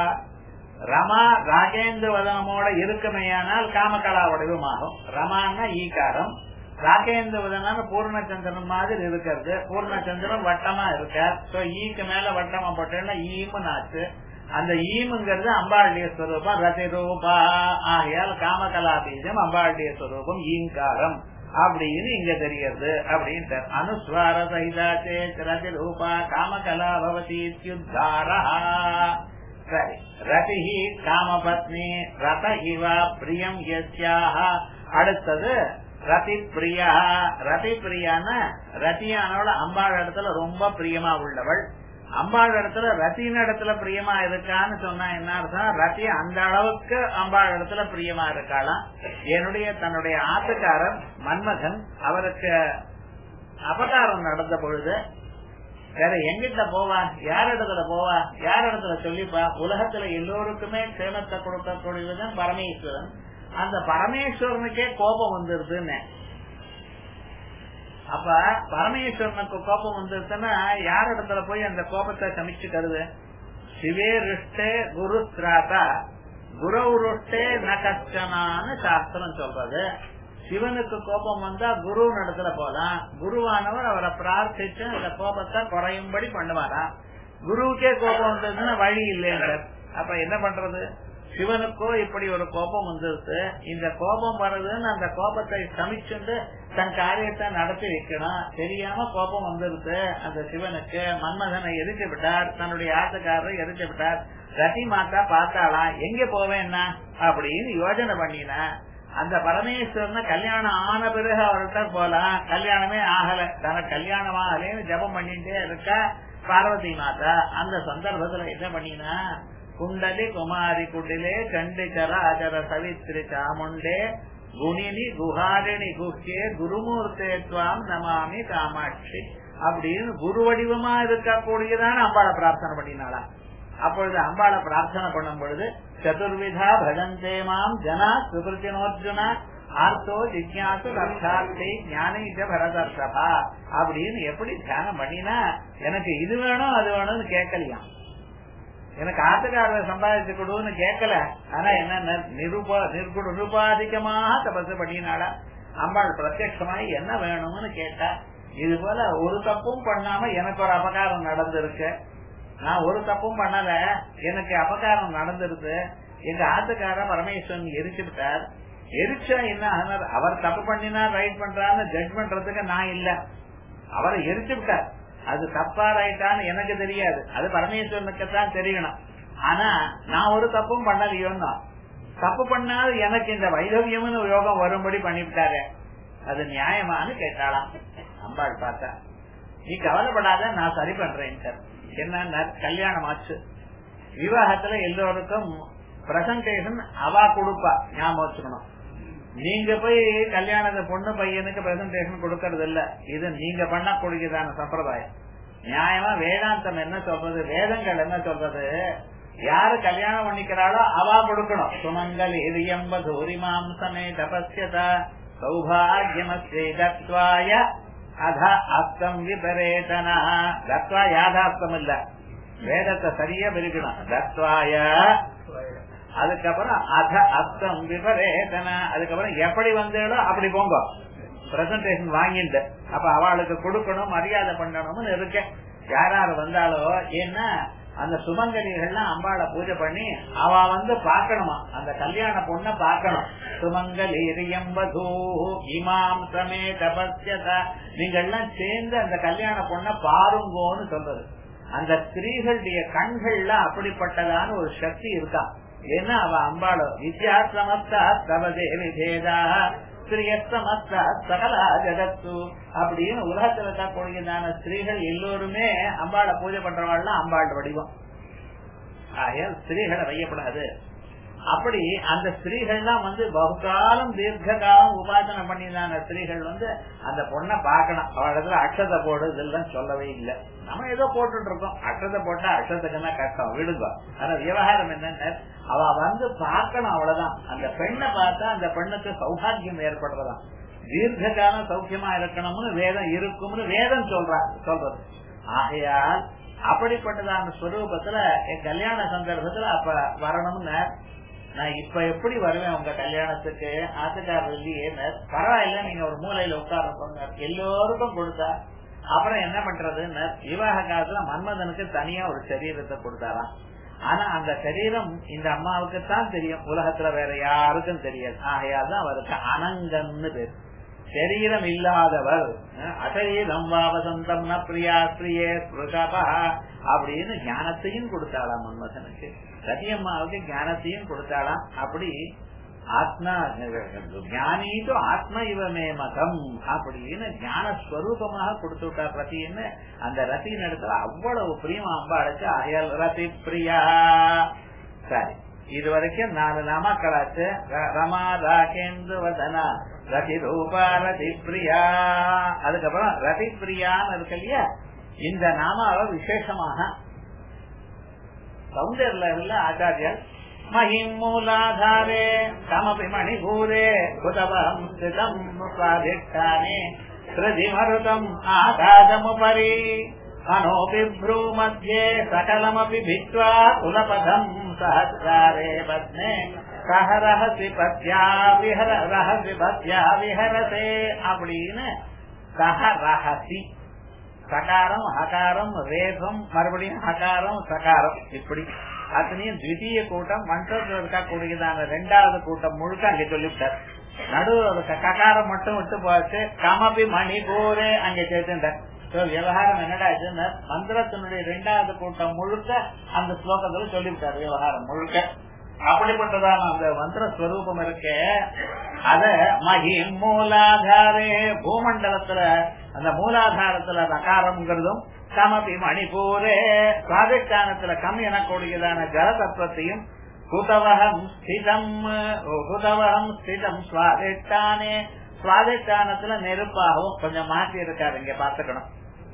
ரமா ராகேந்திர வதனமோட இருக்குமையானால் காமகலா வடிவமாகும் ரமான்னா ஈகாரம் ராகேந்திர வதனான பூர்ணச்சந்திரன் மாதிரி இருக்கிறது பூர்ணச்சந்திரன் வட்டமா இருக்கார் சோ ஈக்கு மேல வட்டமா போட்டேன்னா ஈமுன்னு ஆச்சு அந்த ஈமுங்கிறது அம்பாளுடைய ஸ்வரூபம் ரதி ரூபா ஆகையால் காமகலா பீஜம் அம்பாளுடைய ஸ்வரூபம் ஈங்காரம் அப்படின்னு இங்க தெரிகிறது அப்படின்னு அனுஸ்வார சகிதா சேத் ரதி ரூபா காமகலா பவதி இத்யுத்தாரா சரி ரதி காமபத்னி ரத இவ பிரியம் யஸ்யாக அடுத்தது ரதி பிரியா ரதி பிரியான ரத்தியானோட அம்பாள் இடத்துல ரொம்ப பிரியமா உள்ளவள் அம்பாள் இடத்துல ரத்தின இடத்துல பிரியமா இருக்கான்னு சொன்னா என்ன அர்த்தம் ரத்தி அந்த அளவுக்கு அம்பாள் இடத்துல பிரியமா இருக்காளாம் என்னுடைய தன்னுடைய ஆத்துக்காரன் மன்மதன் அவருக்கு அபகாரம் நடந்த பொழுது வேற எங்கிட்ட போவா யார் இடத்துல போவா யார் இடத்துல சொல்லிப்பா உலகத்துல எல்லோருக்குமே சேமத்தை கொடுக்கக்கூடியவன் பரமேஸ்வரன் அந்த பரமேஸ்வரனுக்கே கோபம் வந்துருதுன்னு அப்ப பரமேஸ்வரனுக்கு கோபம் வந்துருச்சுன்னா யார் இடத்துல போய் அந்த கோபத்தை சமிச்சுக்கிறது சிவே ருஷ்டே குரு ஸ்ராதா குரு ருஷ்டே ந கஷ்டனான்னு சாஸ்திரம் சொல்றது சிவனுக்கு கோபம் வந்தா குரு இடத்துல போலாம் குருவானவர் அவரை பிரார்த்திச்சு அந்த கோபத்தை குறையும்படி பண்ணுவாரா குருவுக்கே கோபம் வந்ததுன்னா வழி இல்லைன்ற அப்ப என்ன பண்றது சிவனுக்கோ இப்படி ஒரு கோபம் வந்துருச்சு இந்த கோபம் வருதுன்னு அந்த கோபத்தை சமிச்சுண்டு தன் காரியத்தை நடத்தி வைக்கணும் தெரியாம கோபம் வந்துருச்சு அந்த சிவனுக்கு மன்மதனை எரிச்சு விட்டார் தன்னுடைய ஆத்துக்காரரை எரிச்சு விட்டார் ரதி மாத்தா பார்த்தாலாம் எங்க போவேன்னா அப்படின்னு யோஜனை பண்ணினா அந்த பரமேஸ்வரனை கல்யாணம் ஆன பிறகு அவர்கிட்ட போலாம் கல்யாணமே ஆகல தனக்கு கல்யாணம் ஆகலேன்னு ஜபம் பண்ணிட்டே இருக்கா பார்வதி மாதா அந்த சந்தர்ப்பத்துல என்ன பண்ணினா குண்டலி குமாரி குண்டிலே சண்டிச்சர அஜர சவித்ரி சாமுண்டே குணினி குஹாரிணி குஹ்யே குருமூர்த்தே துவாம் நமாமி காமாட்சி அப்படின்னு குரு வடிவமா இருக்கக்கூடியதான அம்பாளை பிரார்த்தனை பண்ணினாளா அப்பொழுது அம்பாளை பிரார்த்தனை பண்ணும் பொழுது சதுர்விதா பஜந்தே மாம் ஜனா சுகிருத்தினோர்ஜுனா ஆர்த்தோ ஜிக்யாசு ரத்தார்த்தி ஞானீஜ பரதர்ஷபா அப்படின்னு எப்படி தியானம் பண்ணினா எனக்கு இது வேணும் அது வேணும்னு கேட்கலையாம் எனக்கு ஆத்துக்காரரை சம்பாதிச்சு கொடுன்னு கேட்கல ஆனா என்ன நிருப நிர்குண நிருபாதிகமாக தபசு பண்ணினாளா அம்பாள் பிரத்யமாயி என்ன வேணும்னு கேட்டா இது போல ஒரு தப்பும் பண்ணாம எனக்கு ஒரு அபகாரம் நடந்திருக்கு நான் ஒரு தப்பும் பண்ணல எனக்கு அபகாரம் நடந்திருக்கு எங்க ஆத்துக்கார பரமேஸ்வரன் எரிச்சு விட்டார் எரிச்சா என்ன ஆனார் அவர் தப்பு பண்ணினா ரைட் பண்றான்னு ஜட்ஜ் பண்றதுக்கு நான் இல்ல அவரை எரிச்சு விட்டார் அது தப்பா ரைட்டான்னு எனக்கு தெரியாது அது பரமேஸ்வரனுக்கு தான் தெரியணும் ஆனா நான் ஒரு தப்பும் பண்ணலையோன்னா தப்பு பண்ணாது எனக்கு இந்த வைதவியம்னு யோகம் வரும்படி பண்ணிவிட்டாரு அது நியாயமானு கேட்டாளாம் அம்பாள் பார்த்தா நீ கவலைப்படாத நான் சரி பண்றேன் சார் என்ன கல்யாணம் ஆச்சு விவாகத்துல எல்லோருக்கும் பிரசன்டேஷன் அவா கொடுப்பா ஞாபகம் வச்சுக்கணும் நீங்க போய் கல்யாணத்தை பொண்ணு பையனுக்கு பிரசன்டேஷன் கொடுக்கறது இல்ல இது நீங்க பண்ணக்கூடியதான சம்பிரதாயம் நியாயமா வேதாந்தம் என்ன சொல்றது வேதங்கள் என்ன சொல்றது யாரு கல்யாணம் பண்ணிக்கிறாளோ அவா கொடுக்கணும் சுமங்கல் இது எம்பது உரிமாம்சமே தபஸ்யத சௌபாகியமஸ்ரீ தத்வாய அத அஸ்தம் விபரேதனா தத்வா யாதாஸ்தம் இல்ல வேதத்தை சரியா பிரிக்கணும் தத்வாய அதுக்கப்புறம் அத அஸ்தம் விபரேதன அதுக்கப்புறம் எப்படி வந்தேடோ அப்படி போங்க பிரசன்டேஷன் வாங்கிட்டு அப்ப அவளுக்கு கொடுக்கணும் மரியாதை பண்ணணும்னு இருக்க யாராரு வந்தாலோ ஏன்னா அந்த சுமங்கலிகள்லாம் அம்பாளை பூஜை பண்ணி அவ வந்து பாக்கணுமா அந்த கல்யாண பொண்ண பாக்கணும் சுமங்கலி எம்பதூ இமாம் சமே தபஸ்யத நீங்க எல்லாம் சேர்ந்து அந்த கல்யாண பொண்ண பாருங்கோன்னு சொல்றது அந்த ஸ்திரீகளுடைய கண்கள்ல அப்படிப்பட்டதான ஒரு சக்தி இருக்கா ஏன்னா அவ அம்பாளோ வித்யா சமஸ்தா தவதே விதேதா ஸ்திரியஸ்தமஸ்தா சகலா ஜகத்து அப்படின்னு உலகத்துல இருக்கக்கூடியதான ஸ்திரீகள் எல்லோருமே அம்பாளை பூஜை பண்றவாள்லாம் அம்பாள் வடிவம் ஆகையால் ஸ்திரீகளை வையப்படாது அப்படி அந்த ஸ்திரீகள்லாம் வந்து பகுகாலம் தீர்க்க காலம் உபாசனை பண்ணிதான ஸ்திரீகள் வந்து அந்த பொண்ணை பார்க்கணும் அவளிடத்துல அக்ஷத்தை போடு இதெல்லாம் சொல்லவே இல்லை நம்ம ஏதோ போட்டுட்டு இருக்கோம் அக்ஷத்தை போட்டா அக்ஷத்துக்குன்னா கஷ்டம் விடுங்க ஆனா விவகாரம் என்னன்னு அவ வந்து பார்க்கணும் அவ்வளவுதான் அந்த பெண்ணை பார்த்தா அந்த பெண்ணுக்கு சௌபாகியம் ஏற்படுறதாம் தீர்க்க காலம் சௌக்கியமா இருக்கணும்னு வேதம் இருக்கும்னு வேதம் சொல்றா சொல்றது ஆகையால் அப்படிப்பட்டதான ஸ்வரூபத்துல என் கல்யாண சந்தர்ப்பத்துல அப்ப வரணும்னு நான் இப்ப எப்படி வருவேன் உங்க கல்யாணத்துக்கு ஆத்துக்காரர் இல்லையே பரவாயில்ல நீங்க ஒரு மூலையில உட்கார சொன்னார் எல்லோருக்கும் கொடுத்தா அப்புறம் என்ன பண்றதுன்னு விவாக காலத்துல மன்மதனுக்கு தனியா ஒரு சரீரத்தை கொடுத்தாராம் ஆனா அந்த சரீரம் இந்த அம்மாவுக்கு தான் தெரியும் உலகத்துல வேற யாருக்கும் தெரியாது ஆகையால் தான் அவருக்கு அனங்கன்னு பேர் சரீரம் இல்லாதவர் அசரீரம் வாவசந்தம் ந பிரியா பிரியே ஸ்ருகபா அப்படின்னு ஞானத்தையும் கொடுத்தாளாம் மன்மதனுக்கு சத்தியம்மாவுக்கு ஞானத்தையும் கொடுத்தாளாம் அப்படி ஆத்மா ஞானிக்கு ஆத்ம இவமே மதம் அப்படின்னு ஞான ஸ்வரூபமாக கொடுத்து விட்டா ரத்தின்னு அந்த ரத்தின் இடத்துல அவ்வளவு பிரியமா அம்பாளுக்கு அயல் ரதி பிரியா சரி இது வரைக்கும் நாலு நாமாக்களாச்சு ரமா ராகேந்து வதனா ரதி ரூபா ரதி பிரியா அதுக்கப்புறம் ரதி பிரியான்னு இருக்கு இல்லையா இந்த நாமாவை விசேஷமாக சௌந்தர்ல ஆச்சாரியர் महिमूलाधारे कमपि मणिभूरे कुतवहं स्थितम् स्वाधिष्ठाने हृदिमरुतम् आकाशमुपरि मनोबिभ्रूमध्ये सकलमपि भित्त्वा कुलपथम् सहस्रारे पद्मे सह रहसि पत्या विहर रहसि पत्या विहरसे அப்படின்னு சக ரகசி சகாரம் ஹகாரம் ரேகம் மறுபடியும் ஹகாரம் சகாரம் இப்படி அத்தனையும் திவிதீய கூட்டம் மன்றத்தில் இருக்கக்கூடியதான ரெண்டாவது கூட்டம் முழுக்க அங்க சொல்லிவிட்டார் நடுவு ககாரம் மட்டும் விட்டு போச்சு கமபி மணிபூரே அங்க சேர்த்துட்டார் விவகாரம் என்னடா ஆச்சுன்னா மந்திரத்தினுடைய ரெண்டாவது கூட்டம் முழுக்க அந்த ஸ்லோகத்துல சொல்லிவிட்டார் விவகாரம் முழுக்க அப்படிப்பட்டதான அந்த மந்திர ஸ்வரூபம் இருக்கு அத மகிம் மூலாதாரே பூமண்டலத்துல அந்த மூலாதாரத்துல ரகாரம்ங்கிறதும் கமபி மணிப்பூரே சுவாதிஷ்டானத்துல கம் எனக்கூடியதான ஜல தத்துவத்தையும் குதவகம் ஸ்திதம் குதவகம் ஸ்திதம் சுவாதிஷ்டானே சுவாதிஷ்டானத்துல நெருப்பாகவும் கொஞ்சம் மாற்றி இருக்காரு இங்க பாத்துக்கணும்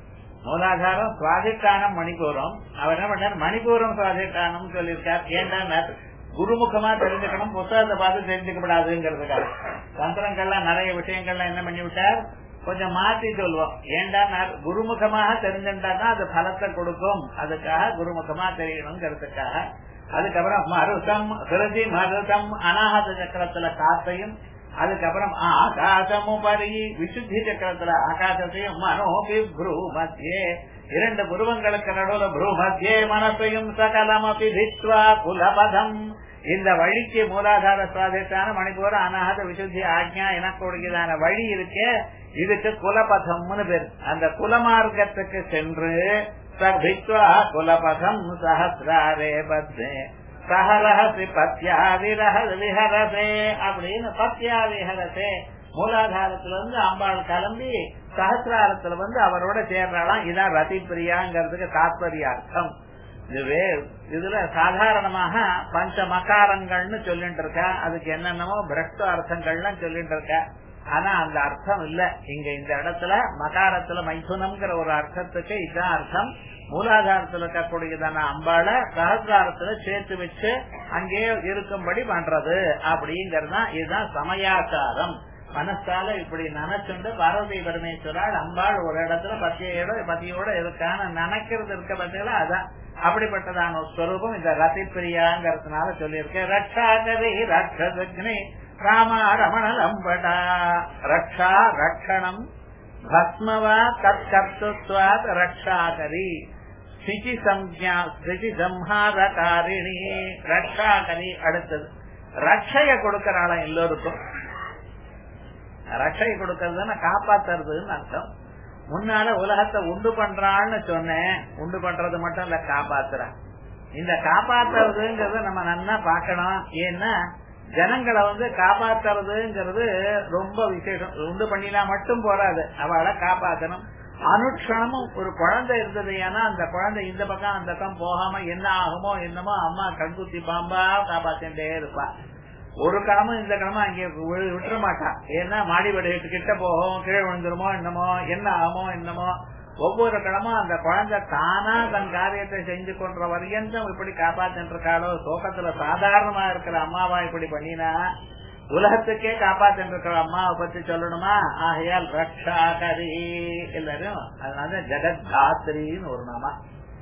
மூலாதாரம் சுவாதிஷ்டானம் மணிபூரம் அவர் என்ன பண்ணார் மணிபூரம் சுவாதிஷ்டானம் சொல்லியிருக்கார் ஏன்னா குருமுகமா தெரிஞ்சுக்கணும் புத்தகத்தை பார்த்து தெரிஞ்சுக்கப்படாதுங்கிறதுக்காக தந்திரங்கள்லாம் நிறைய விஷயங்கள்லாம் என்ன பண்ணி விட்டார் கொஞ்சம் மாற்றி சொல்லுவோம் ஏண்டா குருமுகமாக தெரிஞ்சுட்டா அது பலத்தை கொடுக்கும் அதுக்காக குருமுகமா தெரியணுங்கிறதுக்காக அதுக்கப்புறம் மருதம் ஹிருதி மருதம் அனாகத சக்கரத்துல காத்தையும் அதுக்கப்புறம் ஆகாசமுபரி விசுத்தி சக்கரத்துல ஆகாசத்தையும் மனோபி ப்ரூ மத்தியே இரண்டு புருவங்களுக்கு நடுவுல ப்ரூ மத்தியே மனசையும் சகலமபி தித்வா குலபதம் இந்த வழிக்கு மூலாதார சுவாதிஷ்டான மணிப்பூர் அனாகத விசுத்தி ஆக்ஞா எனக்கூடியதான வழி இருக்கு இதுக்கு குலபதம்னு பேர் அந்த குலமார்க்கத்துக்கு சென்று சபித்வா குலபதம் சஹசிராரே பத்மே சஹரஹசி பத்யா விரஹ விஹரதே அப்படின்னு பத்யா விஹரதே மூலாதாரத்துல இருந்து அம்பாள் கிளம்பி சஹசிராரத்துல வந்து அவரோட சேர்றாளாம் இதான் ரதி பிரியாங்கிறதுக்கு தாத்பரிய அர்த்தம் இதுவே இதுல சாதாரணமாக பஞ்ச மகாரங்கள்னு சொல்லிட்டு இருக்க அதுக்கு என்னென்னமோ பிரஷ்ட அர்த்தங்கள்லாம் சொல்லிட்டு இருக்க ஆனா அந்த அர்த்தம் இல்ல இங்க இந்த இடத்துல மகாரத்துல மைதுனம்ங்கிற ஒரு அர்த்தத்துக்கு இதுதான் அர்த்தம் மூலாதாரத்துல இருக்கக்கூடியதான அம்பாள சகசிராரத்துல சேர்த்து வச்சு அங்கேயே இருக்கும்படி பண்றது அப்படிங்கறதுதான் இதுதான் சமயாச்சாரம் மனசால இப்படி நினைச்சுண்டு பார்வதி பரமேஸ்வரால் அம்பாள் ஒரு இடத்துல பத்தியோட பத்தியோட இருக்கான்னு நினைக்கிறது இருக்க பத்தியில அதான் அப்படிப்பட்டதான ஒரு ஸ்வரூபம் இந்த ரதி பிரியாங்கிறதுனால சொல்லியிருக்கேன் ரக்ஷாகரி ரக்ஷசக்னி ராமா ரமண லம்படா ரக்ஷா ரக்ஷணம் பஸ்மவா தற்கர்த்துவாத் ரக்ஷாகரி ஸ்திதி சம்யா ஸ்திதி சம்ஹாரகாரிணி ரக்ஷாகரி அடுத்தது ரட்சைய கொடுக்கறாளா எல்லோருக்கும் ரட்சை கொடுக்கறதுன்னா காப்பாத்துறதுன்னு அர்த்தம் முன்னால உலகத்தை உண்டு பண்றான்னு சொன்னேன் உண்டு பண்றது மட்டும் இல்ல காப்பாத்துற இந்த காப்பாத்துறதுங்கிறத நம்ம நல்லா பாக்கணும் ஏன்னா ஜனங்களை வந்து காப்பாத்துறதுங்கிறது ரொம்ப விசேஷம் உண்டு பண்ணினா மட்டும் போறாது அவளை காப்பாத்தணும் அனுட்சணமும் ஒரு குழந்தை இருந்தது ஏன்னா அந்த குழந்தை இந்த பக்கம் அந்த பக்கம் போகாம என்ன ஆகுமோ என்னமோ அம்மா கண்குத்தி பாம்பா காப்பாத்திட்டே இருப்பா ஒரு கிழமும் இந்த கிழமை அங்கே விட்டுற மாட்டான் ஏன்னா மாடி வடிகிட்டு கிட்ட போகும் கீழே விழுந்துருமோ என்னமோ என்ன ஆகுமோ என்னமோ ஒவ்வொரு கிழமும் அந்த குழந்தை தானா தன் காரியத்தை செஞ்சு கொண்ட வரையந்தும் இப்படி காப்பாத்திட்டு இருக்காளோ சோகத்துல சாதாரணமா இருக்கிற அம்மாவா இப்படி பண்ணினா உலகத்துக்கே காப்பாத்திட்டு இருக்கிற அம்மாவை பத்தி சொல்லணுமா ஆகையால் ரக்ஷாகரி எல்லாரும் அதனால ஜெகத் தாத்ரின்னு ஒரு நாமா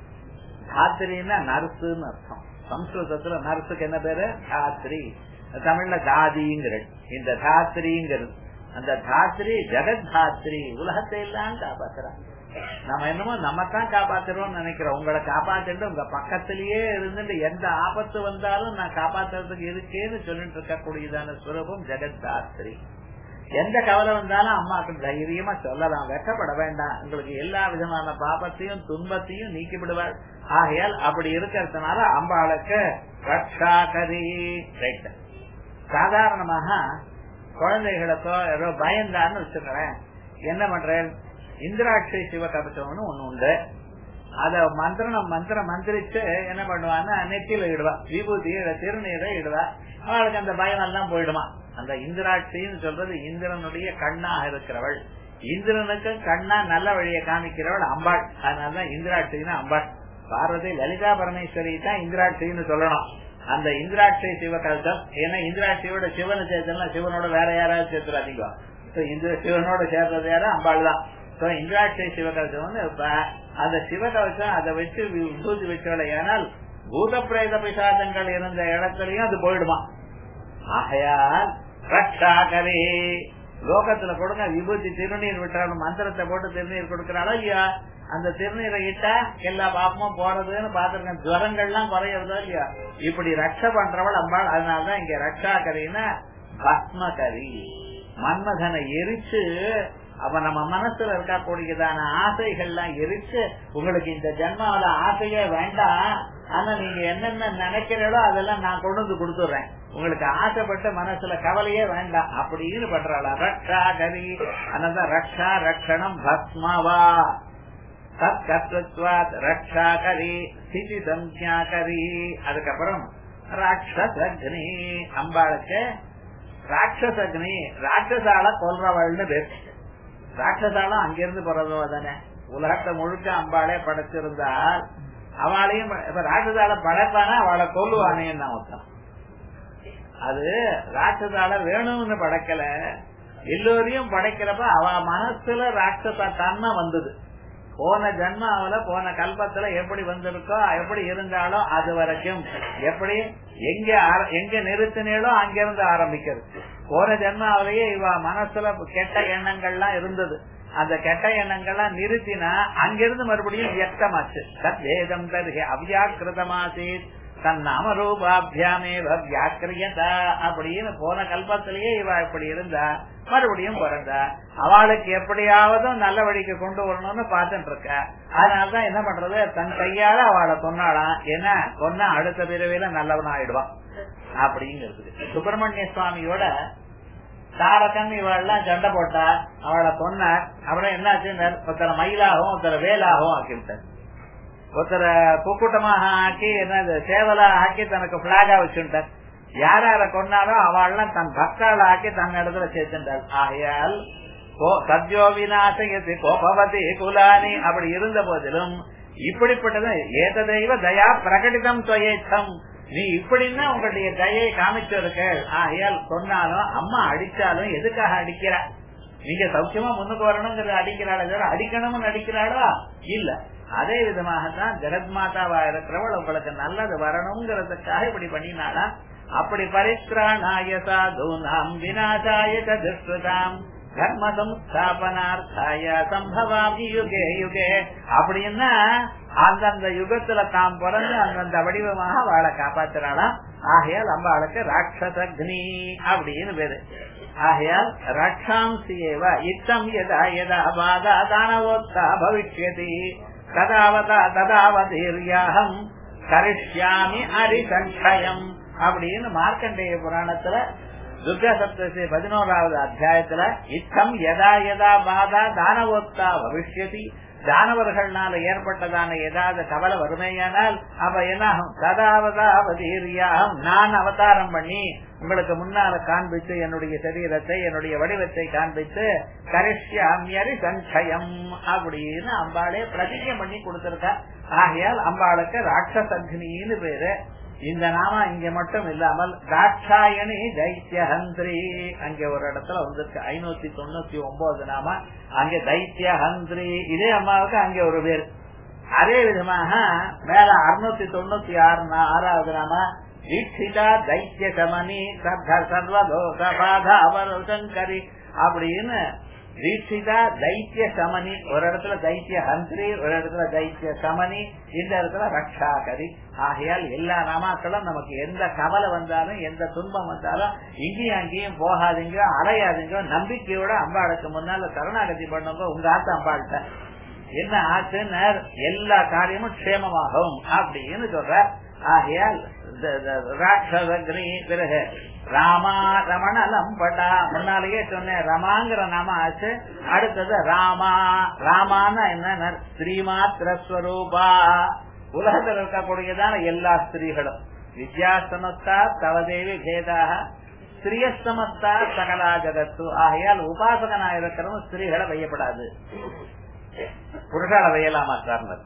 தாத்ரின்னா நர்ஸுன்னு அர்த்தம் சம்ஸ்கிருதத்துல நர்ஸுக்கு என்ன பேரு தாத்ரி தமிழ்ல தாதிங்கிறது இந்த தாத்ரிங்கிறது அந்த தாத்ரி ஜெகத் தாத்ரி உலகத்தை எல்லாம் காப்பாத்துறான் நம்ம என்னமோ நம்ம தான் காப்பாத்துறோம் நினைக்கிறோம் உங்களை காப்பாத்திட்டு உங்க பக்கத்திலேயே இருந்துட்டு எந்த ஆபத்து வந்தாலும் நான் காப்பாத்துறதுக்கு இருக்கேன்னு சொல்லிட்டு இருக்கக்கூடியதான சுரூபம் ஜெகத் தாத்ரி எந்த கவலை வந்தாலும் அம்மாக்கு தைரியமா சொல்லலாம் வெக்கப்பட வேண்டாம் உங்களுக்கு எல்லா விதமான பாபத்தையும் துன்பத்தையும் நீக்கி விடுவாள் ஆகையால் அப்படி இருக்கிறதுனால அம்பாளுக்கு ரக்ஷாகரி ரைட் சாதாரணமாக குழந்தைகளுக்கோ ஏதோ பயந்தான்னு வச்சுக்கிறேன் என்ன பண்றேன் இந்திராட்சி சிவ கவசம்னு ஒண்ணு உண்டு அத மந்திரம் மந்திரம் மந்திரிச்சு என்ன பண்ணுவான்னா நெத்தியில இடுவா விபூதி திருநீரை இடுவா அவளுக்கு அந்த பயம் எல்லாம் போயிடுமா அந்த இந்திராட்சின்னு சொல்றது இந்திரனுடைய கண்ணாக இருக்கிறவள் இந்திரனுக்கு கண்ணா நல்ல வழியை காமிக்கிறவள் அம்பாள் அதனாலதான் இந்திராட்சின்னு அம்பாள் பார்வதி லலிதா பரமேஸ்வரி தான் இந்திராட்சின்னு சொல்லணும் அந்த இந்திராட்சி சிவ கல்சம் ஏன்னா இந்திராட்சியோட சிவனை சேர்த்தலாம் சிவனோட வேற யாராவது சேர்த்துறாதீங்க இந்த சிவனோட சேர்றது யாரு அம்பாள் தான் இந்திராட்சி சிவகவசம் வந்து அந்த சிவகவசம் அதை வச்சு விபூதி வச்சவளை ஏனால் பூத பிரேத பிசாதங்கள் இருந்த இடத்துலயும் அது போயிடுமா ஆகையால் ரக்ஷாகரே லோகத்துல கொடுங்க விபூதி திருநீர் விட்டாலும் மந்திரத்தை போட்டு திருநீர் கொடுக்கறாளோ இல்லையா அந்த திருநீரை இட்டா எல்லா பாப்பமும் போறதுன்னு பாத்துருக்கேன் ஜுவரங்கள்லாம் குறையறதோ இல்லையா இப்படி ரக்ஷ பண்றவள் அம்பாள் அதனாலதான் இங்க ரக்ஷாகரின்னா பத்மகரி மன்மதனை எரிச்சு அப்ப நம்ம மனசுல இருக்கக்கூடியதான ஆசைகள்லாம் எரிச்சு உங்களுக்கு இந்த ஜென்மாவில ஆசையே வேண்டாம் ஆனா நீங்க என்னென்ன நினைக்கிறீங்களோ அதெல்லாம் நான் கொண்டு வந்து கொடுத்துடுறேன் உங்களுக்கு ஆசைப்பட்ட மனசுல கவலையே வேண்டாம் அப்படின்னு பண்றாளா ரக்ஷா கரி அதான் ரக்ஷா ரக்ஷணம் பஸ்மவா தத் கர்த்தத்வாத் ரக்ஷாகரி ஸ்திதி சம்யாகரி அதுக்கப்புறம் ராட்சசக்னி அம்பாளுக்கு ராட்சசக்னி ராட்சசால கொல்றவள்னு பேர் ராட்சசாலம் அங்கிருந்து பிறந்தவ தானே உலகத்தை முழுக்க அம்பாளே படைச்சிருந்தால் அவளையும் இப்ப ராட்சசால படைப்பானா அவளை கொல்லுவானேன்னு அர்த்தம் அது ராட்சசால வேணும்னு படைக்கல எல்லோரையும் படைக்கிறப்ப அவ மனசுல ராட்சச தன்மை வந்தது போன ஜென்மாவில போன கல்பத்துல எப்படி வந்திருக்கோ எப்படி இருந்தாலோ அது வரைக்கும் எப்படி எங்க ஆர- எங்க நிறுத்தினீளோ அங்கிருந்து ஆரம்பிக்கிறது போன ஜென்மாவிலேயே இவ மனசுல கெட்ட எண்ணங்கள்லாம் இருந்தது அந்த கெட்ட எண்ணங்கள்லாம் நிறுத்தினா அங்கிருந்து மறுபடியும் வியக்தமாச்சு தத் வேதம் தருகே அவ்யாக்கிருதமாசீத் தன் நாமரூபாபியாமே வியாக்கிரியதா அப்படின்னு போன கல்பத்திலேயே இவ இப்படி இருந்தா மறுபடியும் பிறந்தா அவளுக்கு எப்படியாவது நல்ல வழிக்கு கொண்டு வரணும்னு பார்த்துட்டு இருக்க அதனாலதான் என்ன பண்றது தன் கையால அவளை கொன்னாலாம் ஏன்னா கொன்னா அடுத்த பிறவில நல்லவன் ஆயிடுவான் அப்படிங்கிறது சுப்பிரமணிய சுவாமியோட தாரகன் இவெல்லாம் சண்டை போட்டா அவளை கொன்ன அப்புறம் என்னாச்சு ஒருத்தர மயிலாகவும் ஒருத்தர வேலாகவும் ஆக்கிவிட்டார் ஒருத்தர குக்கூட்டமாக ஆக்கி என்னது சேவலா ஆக்கி தனக்கு பிளாகா வச்சுட்டார் யார் யார கொண்டாலும் அவள்லாம் தன் பக்தாள் ஆக்கி தன் இடத்துல சேர்த்துட்டாள் ஆகையால் கோ- சத்யோ விநாசயதி கோபவதி குலானி அப்படி இருந்த போதிலும் இப்படிப்பட்டது ஏத தெய்வ தயா பிரகடிதம் தொயேச்சம் நீ இப்படின்னா உங்களுடைய தயை காமிச்சிருக்க ஆகையால் சொன்னாலும் அம்மா அடிச்சாலும் எதுக்காக அடிக்கிற நீங்க சௌக்கியமா முன்னுக்கு வரணுங்கிறது அடிக்கிறாளே தவிர அடிக்கணும்னு நடிக்கிறாளா இல்ல அதே விதமாகத்தான் ஜெகத் மாதாவா இருக்கிறவள் உங்களுக்கு நல்லது வரணுங்கிறதுக்காக இப்படி பண்ணினாளா அப்படி பரித்ராணாய சாதுனாம் விநாசாய துஷ்டாம் தர்ம சம்ஸ்தாபனார்த்தாய சம்பவாமி யுகே யுகே அப்படின்னா அந்தந்த யுகத்துல தாம் பிறந்து அந்தந்த வடிவமாக வாழை காப்பாத்துறாளாம் ஆகையால் அம்பாளுக்கு ராட்சசக்னி அப்படின்னு பேரு ஆகையால் ரக்ஷாம்சி ஏவ இத்தம் யதா யதா பாதா தானவோத்தா பவிஷ்யதி ததாவதா ததாவதீர்யாகம் கரிஷ்யாமி அரிசங்கயம் அப்படின்னு மார்க்கண்டேய புராணத்துல துர்கா சப்தசி பதினோராவது அத்தியாயத்துல இத்தம் யதா யதா பாதா தானவோத்தா பவிஷ்யதி தானவர்களால ஏற்பட்டதான ஏதாவது கவலை வறுமையானால் அப்ப என்ன ஆகும்? ததாவதா அவதீரியாகும் நான் அவதாரம் பண்ணி உங்களுக்கு முன்னால காண்பித்து என்னுடைய சரீரத்தை என்னுடைய வடிவத்தை காண்பித்து கரிஷ்யாமியரி சஞ்சயம் அப்படின்னு அம்பாளே பிரதிஜை பண்ணி கொடுத்திருக்கா ஆகையால் அம்பாளுக்கு ராட்சசக்னின்னு பேரு இந்த நாம இங்க மட்டும் இல்லாமல் தாட்சாயணி தைத்தியஹந்திரி அங்க ஒரு இடத்துல வந்திருக்கு ஐநூத்தி தொண்ணூத்தி ஒன்பது நாம அங்க தைத்தியஹந்திரி இதே அம்மாவுக்கு அங்க ஒரு பேர் அதே விதமாக மேல அறுநூத்தி தொண்ணூத்தி ஆறு ஆறாவது நாம தீட்சிதா தைத்திய சமனி சர்வ சர்வதோஷ பாதா அவரோசங்கரி அப்படின்னு தீட்சிதா தைத்திய சமனி ஒரு இடத்துல தைத்திய ஹந்திரி ஒரு இடத்துல தைத்திய சமனி இந்த இடத்துல ரக்ஷாகரி ஆகையால் எல்லா நாமாக்களும் நமக்கு எந்த கவலை வந்தாலும் எந்த துன்பம் வந்தாலும் இங்கேயும் அங்கேயும் போகாதீங்க அலையாதீங்க நம்பிக்கையோட அம்பாளுக்கு முன்னால சரணாகதி பண்ணுங்க உங்க ஆத்த அம்பாள்கிட்ட என்ன ஆச்சுன்னு எல்லா காரியமும் க்ஷேமமாகும் அப்படின்னு சொல்ற ஆகையால் ராட்சசகிரி பிறகு ராமா ரமண லம்படா முன்னாலேயே சொன்னேன் ரமாங்கிற நாம ஆச்சு அடுத்தது ராமா ராமான்னா என்ன ஸ்ரீமாத்திர ஸ்வரூபா உலகத்தில் இருக்கக்கூடியதான எல்லா ஸ்திரீகளும் வித்யாசமஸ்தா தவதேவி பேதாக ஸ்திரியஸ்தமஸ்தா சகலா ஜகத்து ஆகையால் உபாசகனா இருக்கிறவங்க ஸ்திரீகளை வையப்படாது புருஷால வையலாமா சார்னர்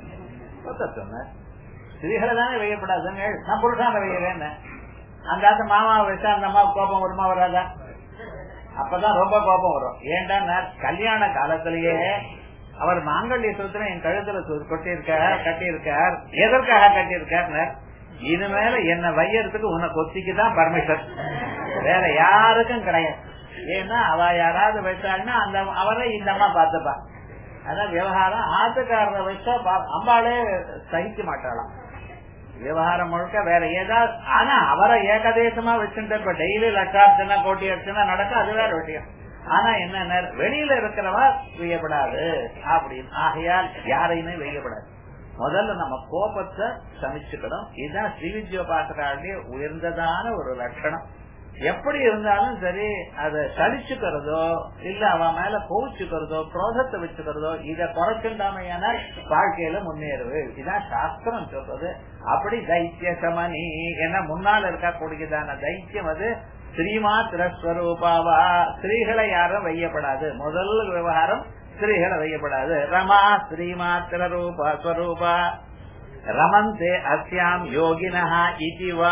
சொன்ன ஸ்திரீகளை தானே வையப்படாதுங்க நான் புருஷால வையறேன்னு அந்த ஆத்த மாமாவை வச்சா அந்த அம்மா கோபம் வருமா வராதா அப்பதான் ரொம்ப கோபம் வரும் ஏன்டா கல்யாண காலத்திலேயே அவர் மாங்கல்ய சூத்திரம் என் கழுத்துல கொட்டியிருக்கார் கட்டியிருக்கார் எதற்காக கட்டியிருக்கார் இனிமேல என்ன வையறதுக்கு உனக்கு ஒத்திக்குதான் பர்மிஷன் வேற யாருக்கும் கிடையாது ஏன்னா அவ யாராவது வச்சாங்கன்னா அந்த அவரை இந்த அம்மா பாத்துப்பா அதான் விவகாரம் ஆத்துக்காரரை வச்சா அம்பாளே சகிக்க மாட்டாளாம் விவகாரம் முழுக்க வேற ஏதாவது ஆனா அவரை ஏகதேசமா வச்சுட்டு இப்ப டெய்லி லட்சார்த்தனா கோட்டி அடிச்சுனா நடக்க அது வேற விஷயம் ஆனா என்ன வெளியில இருக்கிறவா வெய்யப்படாது அப்படின்னு ஆகையால் யாரையுமே வெய்யப்படாது முதல்ல நம்ம கோபத்தை சமிச்சுக்கணும் இதுதான் ஸ்ரீவித்யோபாசகாருடைய உயர்ந்ததான ஒரு லட்சணம் எப்படி இருந்தாலும் சரி அதை சலிச்சுக்கிறதோ இல்ல அவன் மேல கோவிச்சுக்கிறதோ குரோதத்தை வச்சுக்கிறதோ இத குறைச்சுண்டாமையான வாழ்க்கையில முன்னேறுவு இதான் சாஸ்திரம் சொல்றது அப்படி தைத்திய சமனி என்ன முன்னால் இருக்கக்கூடியதான தைத்தியம் அது ஸ்ரீமாத்திர ஸ்வரூபாவா ஸ்திரீகளை யாரும் வையப்படாது முதல் விவகாரம் ஸ்திரீகளை வையப்படாது ரமா ஸ்ரீமாத்திர ரூபா ஸ்வரூபா ரமந்தே அஸ்யாம் யோகினஹா இதிவா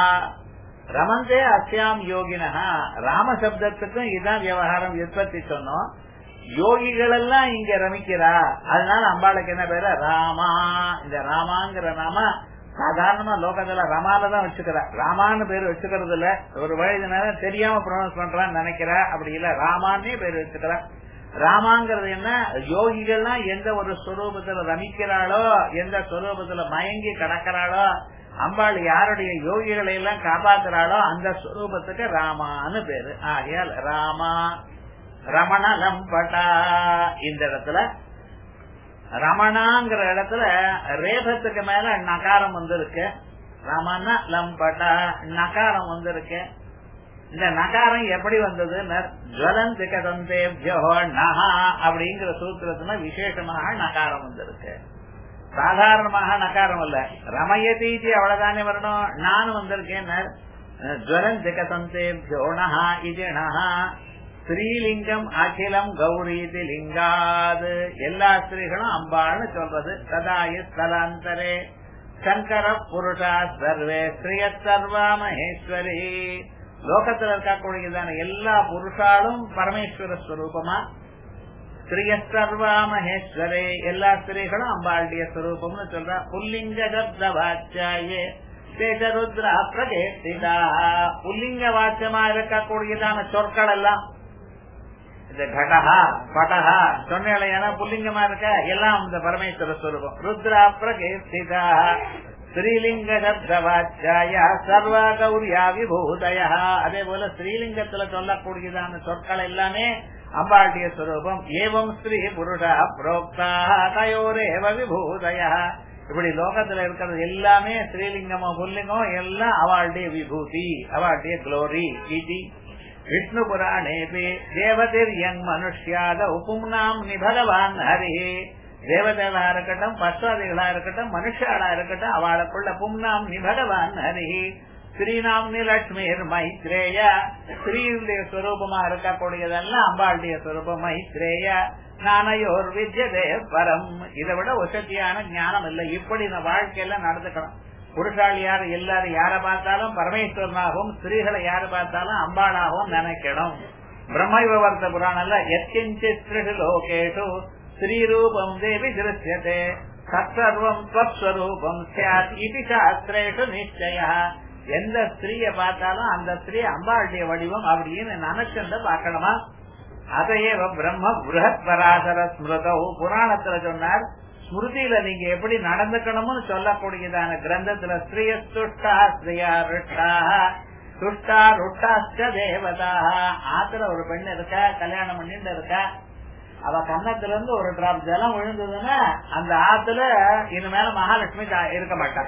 ரமந்தே அஸ்யாம் யோகினஹா ராம சப்தத்துக்கும் இதான் விவகாரம் விற்பத்தி சொன்னோம் யோகிகள் எல்லாம் இங்க ரமிக்கிறா அதனால அம்பாளுக்கு என்ன பேரு ராமா இந்த ராமாங்கிற நாம சாதாரணமா லோகத்துல ரமால தான் வச்சுக்கிறா ராமான்னு பேர் வச்சுக்கிறது இல்ல ஒரு வயது நேரம் தெரியாம ப்ரொனவுன்ஸ் பண்றான்னு நினைக்கிறா அப்படி இல்ல ராமான்னே பேர் வச்சுக்கிறா ராமாங்கிறது என்ன யோகிகள்லாம் எந்த ஒரு ஸ்வரூபத்துல ரமிக்கிறாளோ எந்த ஸ்வரூபத்துல மயங்கி கிடக்கிறாளோ அம்பாள் யாருடைய யோகிகளை எல்லாம் காப்பாத்துறாளோ அந்த ஸ்வரூபத்துக்கு ராமான்னு பேரு ஆகையால் ராமா ரமண லம்பட்டா இந்த இடத்துல ரமணாங்கிற இடத்துல ரேபத்துக்கு மேல நகாரம் வந்திருக்கு ரமண லம்பட்டா நகாரம் வந்திருக்கு இந்த நகாரம் எப்படி வந்தது ஜுவலந்திக தந்தேபியோ நகா அப்படிங்கிற சூத்திரத்துல விசேஷமாக நகாரம் வந்திருக்கு சாதாரணமாக நகாரம் இல்ல ரமயதீதி அவ்வளவுதானே வரணும் நானும் வந்திருக்கேன் ஜுவலந்திக தந்தேபியோ நகா இது நகா ஸ்ரீலிங்கம் அகிலம் கௌரீதி லிங்காது எல்லா ஸ்திரீகளும் அம்பாள்னு சொல்றது சதாயு ஸ்தலாந்தரே சங்கர புருஷா சர்வே ஸ்ரீய சர்வா மகேஸ்வரி லோகத்துல இருக்கக்கூடியதான எல்லா புருஷாலும் பரமேஸ்வர ஸ்வரூபமா ஸ்ரீய சர்வா மகேஸ்வரே எல்லா ஸ்திரீகளும் அம்பாளுடைய ஸ்வரூபம்னு சொல்றா புல்லிங்க சப்த வாச்சாயே தேஜருத்ரா பிரகேசிதா புல்லிங்க வாச்சமா இருக்கக்கூடியதான சொற்கள் எல்லாம் இந்த கடஹா படஹா சொன்ன புல்லிங்கமா இருக்க எல்லாம் இந்த பரமேஸ்வர ஸ்வரூபம் ருத்ரா பிரகேசிதா ஸ்ரீலிங்க சப்தவாச்சாய சர்வ கௌரியா விபூதய அதே போல ஸ்ரீலிங்கத்துல சொல்லக்கூடியதான சொற்கள் எல்லாமே அம்பாளுடைய ஸ்வரூபம் ஏவம் ஸ்ரீ புருஷா புரோக்தா தயோரேவ விபூதய இப்படி லோகத்துல இருக்கிறது எல்லாமே ஸ்ரீலிங்கமோ புல்லிங்கமோ எல்லாம் அவளுடைய விபூதி அவளுடைய குளோரி இது விஷ்ணு புராணேபி தேவதிர் யங் மனுஷ்யாத உபும்னாம் நி பகவான் ஹரி தேவதேவா இருக்கட்டும் பஸ்வாதிகளா இருக்கட்டும் மனுஷாளா இருக்கட்டும் அவளுக்குள்ள பும்னாம் நி பகவான் ஹரி ஸ்ரீநாம் நி லட்சுமிர் மைத்ரேய ஸ்ரீயுடைய ஸ்வரூபமா இருக்கக்கூடியதெல்லாம் அம்பாளுடைய ஸ்வரூபம் மைத்ரேய ஞானயோர் வித்யதே பரம் இதை விட வசதியான ஞானம் இல்லை இப்படி இந்த வாழ்க்கையில நடந்துக்கணும் புருஷாள் யார் எல்லாரும் யார பார்த்தாலும் பரமேஸ்வரனாகவும் ஸ்திரீகளை யாரு பார்த்தாலும் அம்பாளாகவும் நினைக்கணும் பிரம்ம விவர்த்த புராணல்ல எத்திஞ்சித்ரு லோகேஷு ஸ்ரீரூபம் தேவி திருஷ்யதே சர்வம் ஸ்வஸ்வரூபம் சாத் இது சாஸ்திரேஷு நிச்சய எந்த ஸ்திரீய பார்த்தாலும் அந்த ஸ்திரீ அம்பாளுடைய வடிவம் அப்படின்னு நினைச்சுட்டு பார்க்கணுமா அதையே பிரம்ம புரஹத் பராசர ஸ்மிருதோ புராணத்துல சொன்னார் ஸ்மிருதியில நீங்க எப்படி நடந்துக்கணும்னு சொல்லக்கூடியதான கிரந்தத்துல ஸ்ரீய துஷ்டா ஸ்ரீயா ருஷ்டா துஷ்டா ருட்டாஸ்ட தேவதா ஆத்துல ஒரு பெண் இருக்கா கல்யாணம் பண்ணிட்டு இருக்கா அவ கன்னத்துல இருந்து ஒரு டிராப் ஜலம் விழுந்ததுன்னா அந்த ஆத்துல இனிமேல மகாலட்சுமி இருக்க மாட்டாள்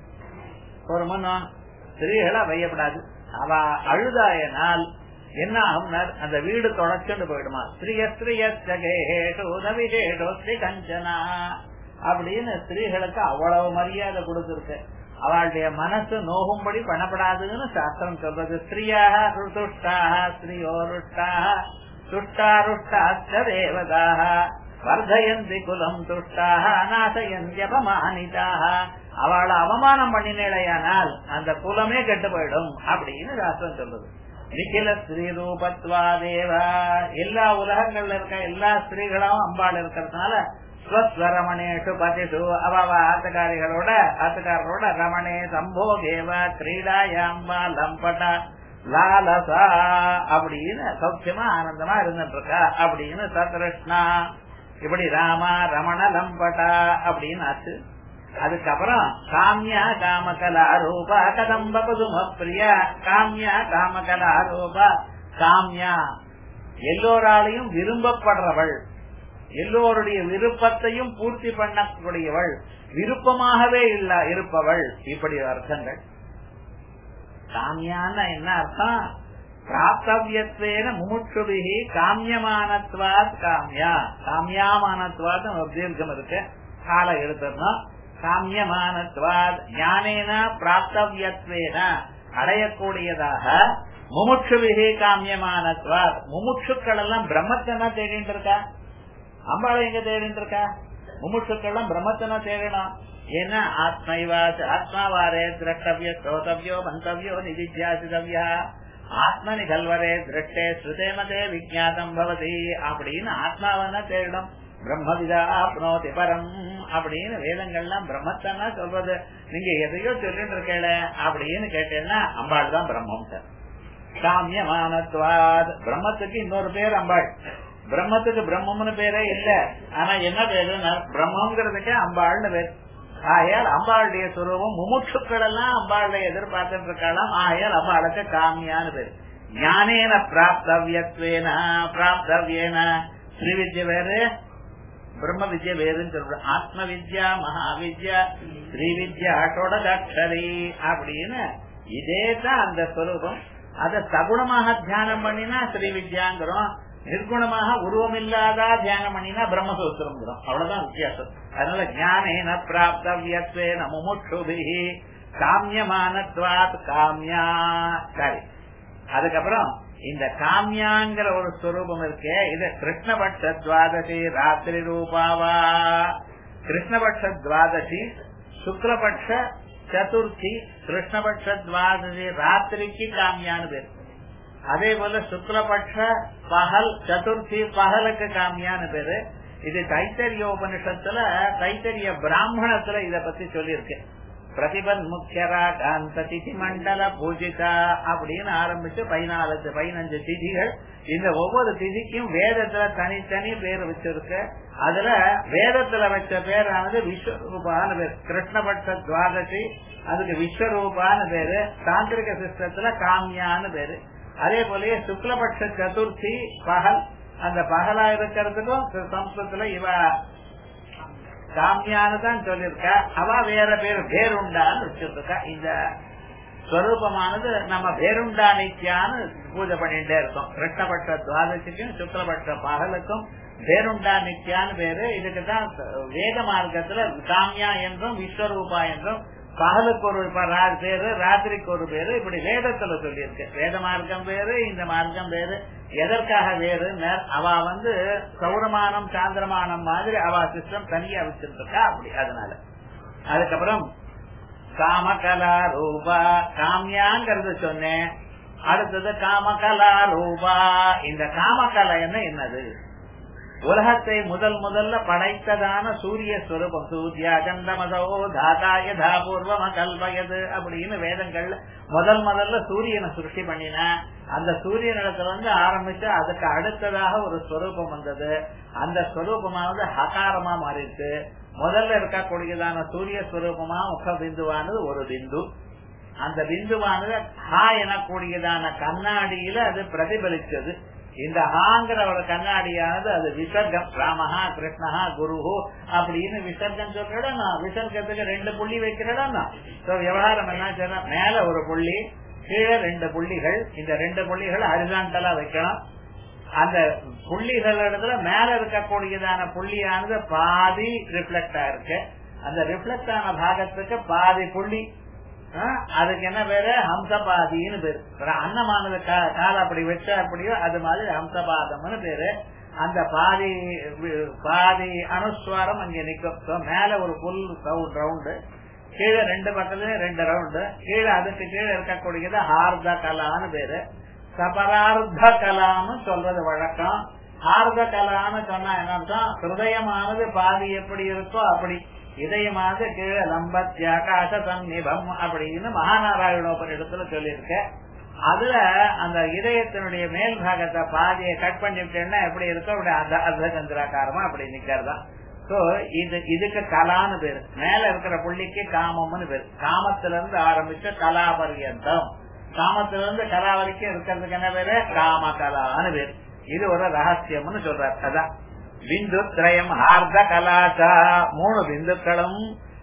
ஒரு முன்னம் ஸ்திரீகளா வையப்படாது அவ அழுதாயனால் என்ன ஆகும் அந்த வீடு தொலைச்சுண்டு போயிடுமா ஸ்ரீய ஸ்ரீயோ ஸ்ரீ கஞ்சனா அப்படின்னு ஸ்திரீகளுக்கு அவ்வளவு மரியாதை கொடுத்திருக்கு அவளுடைய மனசு நோகும்படி பண்ணப்படாதுன்னு சாஸ்திரம் சொல்றது ஸ்ரீயாக ருதுஷ்டாக ஸ்ரீயோ ருஷ்டாக துஷ்டாருஷ்டாச்ச தேவதாக வர்தயந்தி குலம் துஷ்டாக அநாசயந்தியபமானிதாக அவளை அவமானம் பண்ணினேடையானால் அந்த குலமே கெட்டு போயிடும் அப்படின்னு சாஸ்திரம் சொல்லுது நிகில ஸ்ரீ ரூபத்வா தேவா எல்லா உலகங்கள்ல இருக்க எல்லா ஸ்திரீகளும் அம்பாள் இருக்கிறதுனால ஸ்வஸ்வரமணேஷு பதிஷு அவ ஆத்துக்காரிகளோட ஆத்துக்காரரோட ரமணே சம்போகேவ கிரீடாயாம்பா லம்பட்டா லாலசா அப்படின்னு சௌக்கியமா ஆனந்தமா இருந்துட்டு இருக்கா அப்படின்னு சத்ருஷ்ணா இப்படி ராமா ரமண லம்பட்டா அப்படின்னு ஆச்சு அதுக்கப்புறம் காமியா காமகலா ரூபா கதம்ப புதும பிரியா காமியா காமகலா ரூபா காமியா எல்லோராலையும் விரும்பப்படுறவள் எல்லோருடைய விருப்பத்தையும் பூர்த்தி பண்ணக்கூடியவள் விருப்பமாகவே இல்ல இருப்பவள் இப்படி அர்த்தங்கள் காமியான்னு என்ன அர்த்தம் பிராப்தவியத்வேன முமுட்சுபிகி காமியமானத்வாத் காமியா காமியாமானத்வாத் ஒரு தீர்க்கம் இருக்கு காலை எழுத்தணும் காமியமானத்வாத் ஞானேன பிராப்தவியத்வேன அடையக்கூடியதாக முமுட்சுபிகி காமியமானத்வாத் முமுட்சுக்கள் எல்லாம் பிரம்மத்தனா தேடிட்டு இருக்கா அம்பாளை எங்க தேடிட்டு இருக்கா முமுட்சுக்கள் எல்லாம் பிரம்மத்தனா தேடணும் ஏன்னா ஆத்மைவாச் ஆத்மாவாரே திரட்டவிய ஸ்ரோதவியோ மந்தவியோ நிதித்தியாசிதவியா ஆத்மனி கல்வரே திருஷ்டே ஸ்ருதேமதே விஜாதம் பவதி அப்படின்னு ஆத்மாவனா தேடணும் பிரம்மவிதா ஆப்னோதி பரம் அப்படின்னு வேதங்கள்லாம் பிரம்மத்தனா சொல்றது நீங்க எதையோ சொல்லிட்டு இருக்கல அப்படின்னு கேட்டேன்னா அம்பாள் தான் பிரம்மம் சார் காமியமானத்வாத் பிரம்மத்துக்கு இன்னொரு பேர் அம்பாள் பிரம்மத்துக்கு பிரம்மம்னு பேரே இல்ல ஆனா என்ன பேரு பிரம்மங்கிறதுக்கு அம்பாள்னு பேர் ஆகையால் அம்பாளுடைய சுரூபம் முமுட்சுக்கள் எல்லாம் அம்பாளுடைய எதிர்பார்த்துட்டு இருக்கலாம் ஆகையால் அம்பாளுக்கு காமியான்னு பேரு ஞானேன பிராப்தவியத்வேன பிராப்தவியேன ஸ்ரீவித்ய வேறு பிரம்ம வித்யா வேறுன்னு சொல்றோம் ஆத்ம வித்யா மகாவித்யா ஸ்ரீவித்யா அட்டோடகரி அப்படின்னு இதே தான் அந்த ஸ்வரூபம் அத சகுணமாக தியானம் பண்ணினா ஸ்ரீவித்யாங்கிறோம் நிர்குணமாக உருவம் இல்லாத தியானம் பண்ணினா பிரம்மசூத்திரம் அவ்வளவுதான் வித்தியாசம் அதனால ஞானேன பிராப்தவியத்வேன முமுட்சுபிஹி காமியமானத்வாத் காமியா சரி அதுக்கப்புறம் இந்த காமியாங்கிற ஒரு ஸ்வரூபம் இருக்கே இது கிருஷ்ணபட்ச துவாதசி ராத்திரி ரூபாவா கிருஷ்ணபட்ச துவாதசி சுக்லபட்ச சதுர்த்தி கிருஷ்ணபட்ச துவாதசி ராத்திரிக்கு காமியான்னு பேர் அதே போல சுக்லபட்ச பகல் சதுர்த்தி பகலுக்கு காமியான்னு பேரு இது தைத்தரிய உபனிஷத்துல தைத்தரிய பிராமணத்துல இத பத்தி சொல்லியிருக்கு பிரதிபன் முக்கியரா காந்த திதி மண்டல பூஜிதா அப்படின்னு ஆரம்பிச்சு பதினாலு பதினஞ்சு திதிகள் இந்த ஒவ்வொரு திதிக்கும் வேதத்துல தனித்தனி பேர் வச்சிருக்கு அதுல வேதத்துல வச்ச பேரானது விஸ்வரூபான்னு பேர் கிருஷ்ணபட்ச துவாதசி அதுக்கு விஸ்வரூபான்னு பேரு தாந்திரிக சிஸ்டத்துல காமியான்னு பேரு அதே போலயே சுக்லபட்ச சதுர்த்தி பகல் அந்த பகலா இருக்கிறதுக்கும் சம்ஸ்கிருத்துல இவ காமியான்னு தான் சொல்லியிருக்கா அவ வேற பேர் பேருண்டான்னு வச்சிருக்கா இந்த ஸ்வரூபமானது நம்ம பேருண்டா நித்யான்னு பூஜை பண்ணிட்டே இருக்கோம் கிருஷ்ணபட்ச துவாதசிக்கும் சுக்லபட்ச பகலுக்கும் பேருண்டா நித்யான்னு பேரு இதுக்கு தான் வேத மார்க்கத்துல காமியா என்றும் விஸ்வரூபா என்றும் பகலுக்கு ஒரு பேரு ராத்திரிக்கு ஒரு பேரு இப்படி வேதத்துல சொல்லியிருக்கு வேத மார்க்கம் வேறு இந்த மார்க்கம் வேறு எதற்காக வேறு அவ வந்து சௌரமானம் சாந்திரமானம் மாதிரி அவ சிஸ்டம் தனியா வச்சிருக்கா அப்படி அதனால அதுக்கப்புறம் காமகலா ரூபா காமியாங்கிறது சொன்னேன் அடுத்தது காமகலா ரூபா இந்த காமகலை என்ன என்னது உலகத்தை முதல் முதல்ல படைத்ததான சூரிய ஸ்வரூபம் சூர்யா சந்தமதோ தாதாய தாபூர்வம கல்வயது அப்படின்னு வேதங்கள்ல முதல் முதல்ல சூரியனை சிருஷ்டி பண்ணின அந்த சூரியனிடத்துல வந்து ஆரம்பிச்சு அதுக்கு அடுத்ததாக ஒரு ஸ்வரூபம் வந்தது அந்த ஸ்வரூபமானது ஹகாரமா மாறிடுச்சு முதல்ல இருக்கக்கூடியதான சூரிய ஸ்வரூபமா முக பிந்துவானது ஒரு பிந்து அந்த பிந்துவானது ஹா எனக்கூடியதான கண்ணாடியில அது பிரதிபலிச்சது இந்த ஹாங்கிற ஒரு கண்ணாடியானது அது விசர்க்கம் ராமஹா கிருஷ்ணஹா குருஹு அப்படின்னு விசர்க்கம் சொல்றடா விசர்க்கத்துக்கு ரெண்டு புள்ளி வைக்கிறடா விவகாரம் என்ன சொன்னா மேல ஒரு புள்ளி கீழே ரெண்டு புள்ளிகள் இந்த ரெண்டு புள்ளிகள் ஹரிசாண்டலா வைக்கணும் அந்த புள்ளிகள் இடத்துல மேல இருக்கக்கூடியதான புள்ளியானது பாதி ரிஃப்ளெக்ட் ஆயிருக்கு அந்த ரிஃப்ளெக்ட் ஆன பாகத்துக்கு பாதி புள்ளி அதுக்கு என்ன பேரு ஹம்சபாதின்னு பேரு அன்னமானது கால அப்படி வச்சா அப்படியோ அது மாதிரி ஹம்சபாதம்னு பேரு அந்த பாதி பாதி அனுஸ்வாரம் அங்க நிக்கும் மேல ஒரு புல் ரவுண்டு கீழே ரெண்டு பக்கத்துலயும் ரெண்டு ரவுண்டு கீழே அதுக்கு கீழே இருக்கக்கூடியது ஹார்த கலான்னு பேரு சபரார்த்த கலான்னு சொல்றது வழக்கம் ஹார்த கலான்னு சொன்னா என்ன ஹிருதயமானது பாதி எப்படி இருக்கோ அப்படி இதயமாக கீழே லம்பத்தியாகாச சந்நிபம் அப்படின்னு மகாநாராயணோபனிடத்துல சொல்லியிருக்க அதுல அந்த இதயத்தினுடைய மேல் பாகத்தை பாதியை கட் பண்ணிவிட்டேன்னா எப்படி இருக்கோ அப்படி அர்த்த சந்திராக்காரமா அப்படி நிக்கிறதா சோ இது இதுக்கு கலான்னு பேரு மேல இருக்கிற புள்ளிக்கு காமம்னு பேரு காமத்துல இருந்து ஆரம்பிச்ச கலா பர்யந்தம் காமத்துல இருந்து கலா வரைக்கும் இருக்கிறதுக்கு என்ன பேரு காம கலான்னு பேரு இது ஒரு ரகசியம்னு சொல்றாரு அதான் பிந்து திரயம் ஹார்த கலாச்சா மூணு பிந்துக்களும்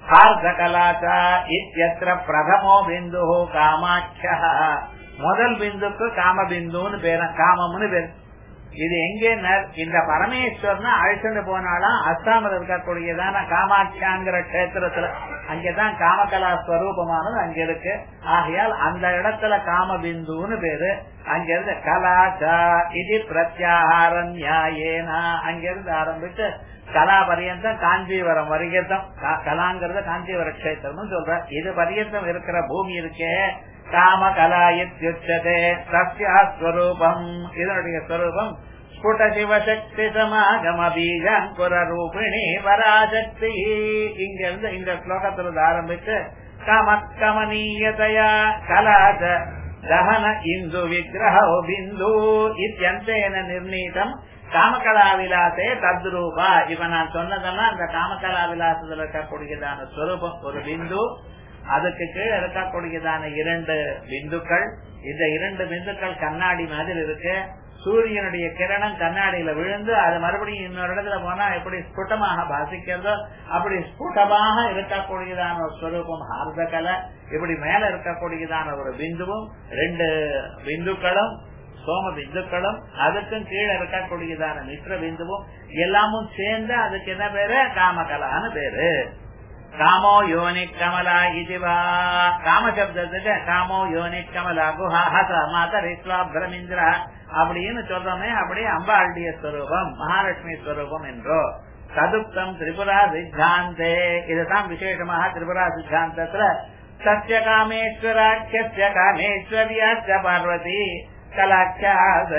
ஹார்தகலாச்ச இத்தியத்திர பிரதமோ பிந்து காமாட்ச முதல் பிந்துக்கு காமபிந்துன்னு பேரு காமம்னு பேரு இது எங்க இந்த பரமேஸ்வரன் அழைச்சுட்டு போனாலும் அஸ்ஸாமில் இருக்கக்கூடியதான காமாட்சியாங்கிற கஷேத்திரத்துல அங்கதான் காமகலா ஸ்வரூபமானது அங்க இருக்கு ஆகையால் அந்த இடத்துல காமபிந்துன்னு பேரு அங்கிருந்து கலாச்சா இது பிரத்யாகாரம் நியாயேனா அங்கிருந்து ஆரம்பிச்சு கலா பரியந்தம் காஞ்சிபுரம் வரைக்கும் கலாங்கிறத காஞ்சிபுர கஷேத்திரம் சொல்ற இது பரியந்தம் இருக்கிற பூமி இருக்கே காமகலா இத்தியுச்சதே சத்யாஸ்வரூபம் இதனுடைய ஸ்வரூபம் ஸ்புட சிவசக்தி சமாகம பீஜாங்குர ரூபிணி பராசக்தி இங்க இருந்து இந்த ஸ்லோகத்துல ஆரம்பிச்சு கமக்கமனீயதையா கலாச்ச ದಹನ ಇಂದು ವಿಗ್ರಹ ಬಿಂದು ಇತ್ಯಂತೇನ ನಿರ್ಣೀತம் காமகலா விலாசே தத்ரூபா இப்ப நான் சொன்னதெல்லாம் அந்த காமகலா விலாசத்துல இருக்கக்கூடியதான ஸ்வரூபம் ஒரு பிந்து அதுக்கு கீழே இருக்கக்கூடியதான இரண்டு பிந்துக்கள் இந்த இரண்டு பிந்துக்கள் கண்ணாடி மாதிரி இருக்கு சூரியனுடைய கிரணம் கண்ணாடியில விழுந்து அது மறுபடியும் இன்னொரு இடத்துல போனா எப்படி ஸ்புட்டமாக பாசிக்கிறதோ அப்படி ஸ்புட்டமாக இருக்கக்கூடியதான ஒரு ஸ்வரூபம் ஹார்தகலை இப்படி மேல இருக்கக்கூடியதான ஒரு பிந்துவும் ரெண்டு பிந்துக்களும் சோம பிந்துக்களும் அதுக்கும் கீழே இருக்கக்கூடியதான மிஸ்ர பிந்துவும் எல்லாமும் சேர்ந்து அதுக்கு என்ன பேரு காமகலான்னு பேரு காமோ யோனி கமலா இதுவா காம சப்தத்துக்கு காமோ யோனி கமலா குஹா ஹச மாதரிஸ்வா பிரமிந்திரா அப்படின்னு சொல்றோமே அப்படியே அம்பாளுடைய ஸ்வரூபம் மகாலட்சுமி ஸ்வரூபம் என்றோ சதுப்தம் திரிபுரா சித்தாந்தே இதுதான் விசேஷமாக திரிபுரா சித்தாந்தத்துல சத்திய காமேஸ்வராட்சிய காமேஸ்வரியாச்ச பார்வதி கலாட்சா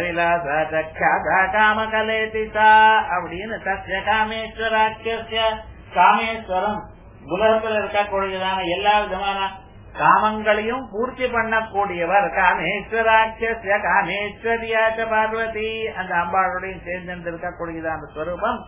சவிலாசா காமகலேதிதா அப்படின்னு சத்திய காமேஸ்வராட்சிய காமேஸ்வரம் உலகத்தில் இருக்கக்கூடியதான எல்லா விதமான காமங்களையும் பூர்த்தி பண்ணக்கூடியவர் காமேஸ்வராட்சிய காமேஸ்வரியாச்ச பார்வதி அந்த அம்பாளுடையும் சேர்ந்து இருக்கக்கூடியதான ஸ்வரூபம்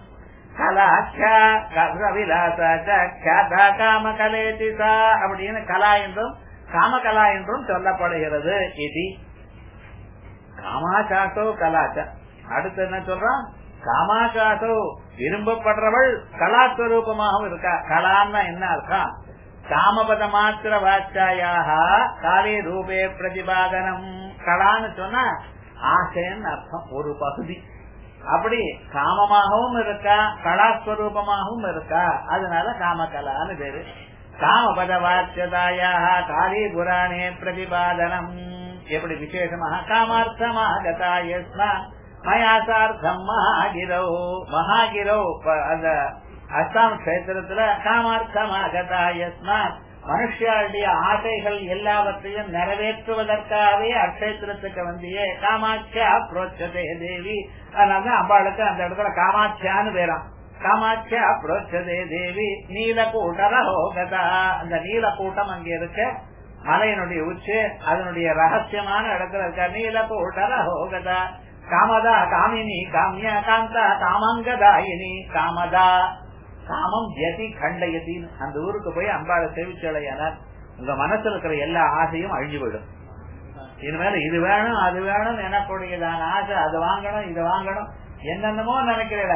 காமகலேதிதா அப்படின்னு கலா என்றும் காமகலா என்றும் சொல்லப்படுகிறது இது காமாசாசோ கலாச்சா அடுத்து என்ன சொல்றான் காமாசாசோ விரும்பப்படுறவள் கலாஸ்வரூபமாகவும் இருக்கா கலான்னா என்ன அர்த்தம் காமபத மாத்திர வாச்சாயாக காலே ரூபே பிரதிபாதனம் கலான்னு சொன்னா ஆசைன்னு அர்த்தம் ஒரு பகுதி அப்படி காமமாகவும் இருக்கா கலாஸ்வரூபமாகவும் இருக்கா அதனால காமகலான்னு பேரு காமபத வாச்சியதாயாக காளி புராணே பிரதிபாதனம் எப்படி விசேஷமாக காமார்த்தமாக மயாசார்த்தம் மகாகிரோ மகாகிரோ அந்த அஸ்ஸாம் கஷேத்திரத்துல காமார்த்தமாக மனுஷியாருடைய ஆசைகள் எல்லாவற்றையும் நிறைவேற்றுவதற்காகவே அக்ஷேத்திரத்துக்கு வந்தியே காமாட்சியா புரோச்சதே தேவி அதனால அம்பாளுக்கு அந்த இடத்துல காமாட்சியான்னு பேராம் காமாட்சியா புரோச்சதே தேவி நீலக்கூட்டரஹோகதா அந்த நீலக்கூட்டம் அங்க இருக்க மலையினுடைய உச்சி அதனுடைய ரகசியமான இடத்துல இருக்க நீலக்கூட்டரஹோகதா காமதா காமினி காமியா காந்தா காமாங்கதாயினி காமதா காமம் ஜதி கண்டயத்தின் அந்த ஊருக்கு போய் அம்பாளை சேவிச்சலையானார் உங்க மனசுல இருக்கிற எல்லா ஆசையும் அழிஞ்சு போயிடும் இனிமேல இது வேணும் அது வேணும் எனக்கூடியதான ஆசை அது வாங்கணும் இது வாங்கணும் என்னென்னமோ நினைக்கிறீட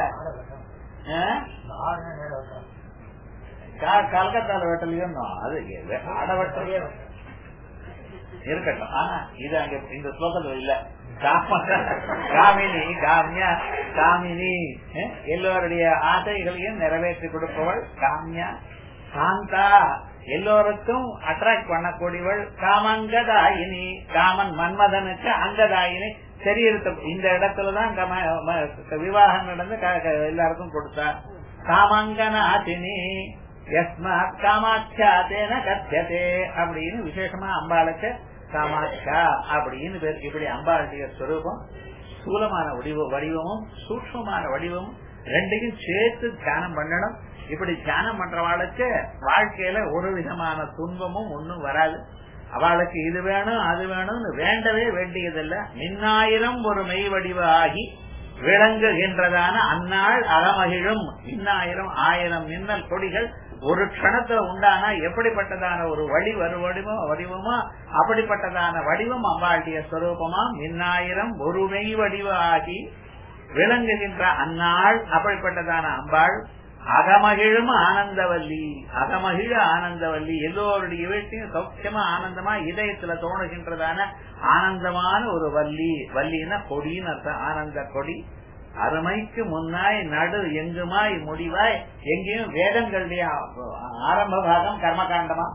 கல்கத்தால வெட்டலையும் அது அடவட்டலையே இருக்கட்டும் ஆனா இது அங்க இந்த ஸ்லோகத்துல இல்ல காமினி காமியா காமினி எல்லோருடைய ஆசைகளையும் நிறைவேற்றி கொடுப்பவள் காமியா சாந்தா எல்லோருக்கும் அட்ராக்ட் பண்ணக்கூடியவள் காமங்கதாயினி காமன் மன்மதனுக்கு அங்கதாயினி தெரியிருத்த இந்த இடத்துலதான் விவாகம் நடந்து எல்லாருக்கும் கொடுத்தா காமங்கனாதினி எஸ்மாத் காமாட்சியா தேன கத்தியதே அப்படின்னு விசேஷமா அம்பாளுக்கு காமாட்சா அப்படின்னு பேர் இப்படி அம்பாளுடைய ஸ்வரூபம் ஸ்தூலமான வடிவ வடிவமும் சூக்மமான வடிவமும் ரெண்டையும் சேர்த்து தியானம் பண்ணணும் இப்படி தியானம் பண்றவாளுக்கு வாழ்க்கையில ஒரு விதமான துன்பமும் ஒன்னும் வராது அவளுக்கு இது வேணும் அது வேணும்னு வேண்டவே வேண்டியதில்லை மின்னாயிரம் ஒரு மெய் வடிவ ஆகி விளங்குகின்றதான அந்நாள் அகமகிழும் இன்னாயிரம் ஆயிரம் மின்னல் கொடிகள் ஒரு க்ஷணத்துல உண்டானா எப்படிப்பட்டதான ஒரு வழி வரு வடிவம் வடிவமோ அப்படிப்பட்டதான வடிவம் அம்பாளுடைய ஸ்வரூபமா மின்னாயிரம் ஒரு மெய் வடிவ ஆகி விளங்குகின்ற அந்நாள் அப்படிப்பட்டதான அம்பாள் அகமகிழும் ஆனந்தவல்லி அகமகிழ ஆனந்தவல்லி எல்லோருடைய வீட்டையும் சௌக்கியமா ஆனந்தமா இதயத்துல தோணுகின்றதான ஆனந்தமான ஒரு வள்ளி வள்ளின்னா கொடின்னு அர்த்தம் ஆனந்த கொடி அருமைக்கு முன்னாய் நடு எங்குமாய் முடிவாய் எங்கேயும் வேதங்களுடைய ஆரம்ப பாகம் கர்மகாண்டமா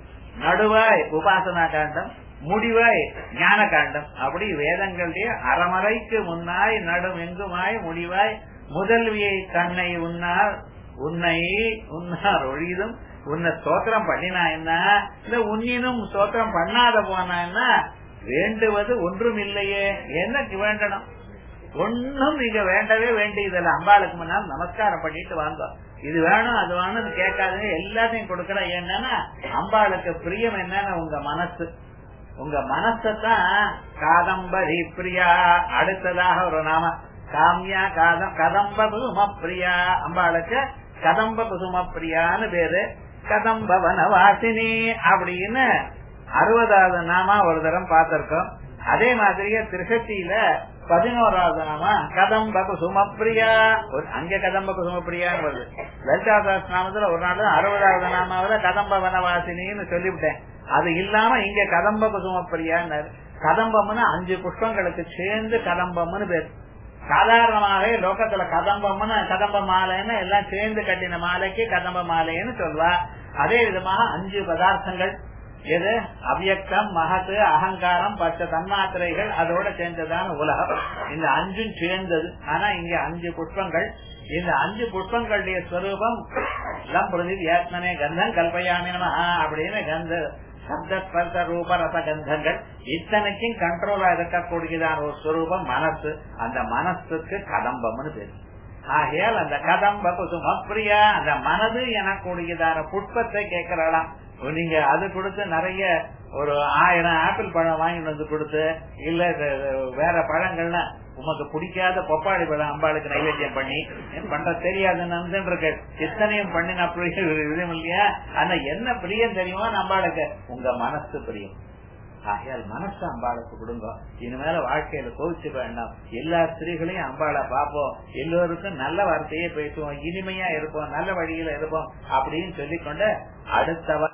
நடுவாய் உபாசனா காண்டம் முடிவாய் ஞான காண்டம் அப்படி வேதங்களுடைய அறமறைக்கு முன்னாய் நடும் எங்குமாய் முடிவாய் முதல்வியை தன்னை உன்னார் உன்னை உன்னார் ஒழிதும் உன்னை ஸ்தோத்திரம் பண்ணினா என்ன இல்ல உன்னினும் ஸ்தோத்திரம் பண்ணாத போனா என்ன வேண்டுவது ஒன்றும் இல்லையே என்னக்கு வேண்டணும் ஒன்னும் நீங்க வேண்டவே வேண்டியதில்ல அம்பாளுக்கு முன்னால் நமஸ்காரம் பண்ணிட்டு வாங்க இது வேணும் அது வேணும்னு கேட்காதுங்க எல்லாத்தையும் கொடுக்கற என்னன்னா அம்பாளுக்கு பிரியம் என்னன்னு உங்க மனசு உங்க மனசத்தான் காதம்பரி பிரியா அடுத்ததாக ஒரு நாம காமியா காதம் கதம்ப குசும பிரியா அம்பாளுக்கு கதம்ப குசும பிரியான்னு பேரு கதம்ப வனவாசினி அப்படின்னு அறுபதாவது நாமா ஒரு தரம் பார்த்திருக்கோம் அதே மாதிரியே திருசக்தியில பதினோராவது நாமா கதம்ப குசுமப்பிரியா அங்க கதம்ப குசுமப்பிரியான்னு வருது லலிதாதாஸ் நாமத்துல ஒரு நாள் அறுபதாவது நாமாவில கதம்ப வனவாசினின்னு சொல்லிவிட்டேன் அது இல்லாம இங்க கதம்ப குசுமப்பிரியான்னு கதம்பம்னு அஞ்சு புஷ்பங்களுக்கு சேர்ந்து கதம்பம்னு பேர் சாதாரணமாக லோகத்துல கதம்பம்னு கதம்ப மாலைன்னு எல்லாம் சேர்ந்து கட்டின மாலைக்கு கதம்ப மாலைன்னு சொல்வா அதே விதமாக அஞ்சு பதார்த்தங்கள் எது அவ்யக்தம் மகத்து அகங்காரம் பச்ச தன்மாத்திரைகள் அதோட சேர்ந்ததான உலகம் இந்த அஞ்சும் சேர்ந்தது ஆனா இங்க அஞ்சு புஷ்பங்கள் இந்த அஞ்சு புஷ்பங்களுடைய ஸ்வரூபம் லம் பிரதி ஏத்மனே கந்தம் கல்பயாமி நம அப்படின்னு கந்த சப்த ஸ்பர்ச ரூப ரச கந்தங்கள் இத்தனைக்கும் கண்ட்ரோலா இருக்கக்கூடியதான ஒரு ஸ்வரூபம் மனசு அந்த மனசுக்கு கதம்பம்னு பேரு ஆகையால் அந்த கதம்ப குசுமப்பிரியா அந்த மனது எனக்கூடியதான புஷ்பத்தை கேட்கிறாளாம் நீங்க அது கொடுத்து நிறைய ஒரு ஆயிரம் ஆப்பிள் பழம் வாங்கிட்டு வந்து கொடுத்து இல்ல வேற பழங்கள்னா உமக்கு பிடிக்காத பப்பாளி பழம் அம்பாளுக்கு நைவேத்தியம் பண்ணி பண்ற தெரியாது இருக்கு இத்தனையும் பண்ணின விதம் இல்லையா ஆனா என்ன பிரியம் தெரியுமோ அம்பாளுக்கு உங்க மனசு பிரியம் ஆகையால் மனசு அம்பாளுக்கு கொடுங்க இனிமேல வாழ்க்கையில கோவிச்சுக்க வேண்டாம் எல்லா ஸ்திரீகளையும் அம்பாளை பார்ப்போம் எல்லோருக்கும் நல்ல வார்த்தையே பேசுவோம் இனிமையா இருப்போம் நல்ல வழியில இருப்போம் அப்படின்னு சொல்லிக்கொண்டு அடுத்தவ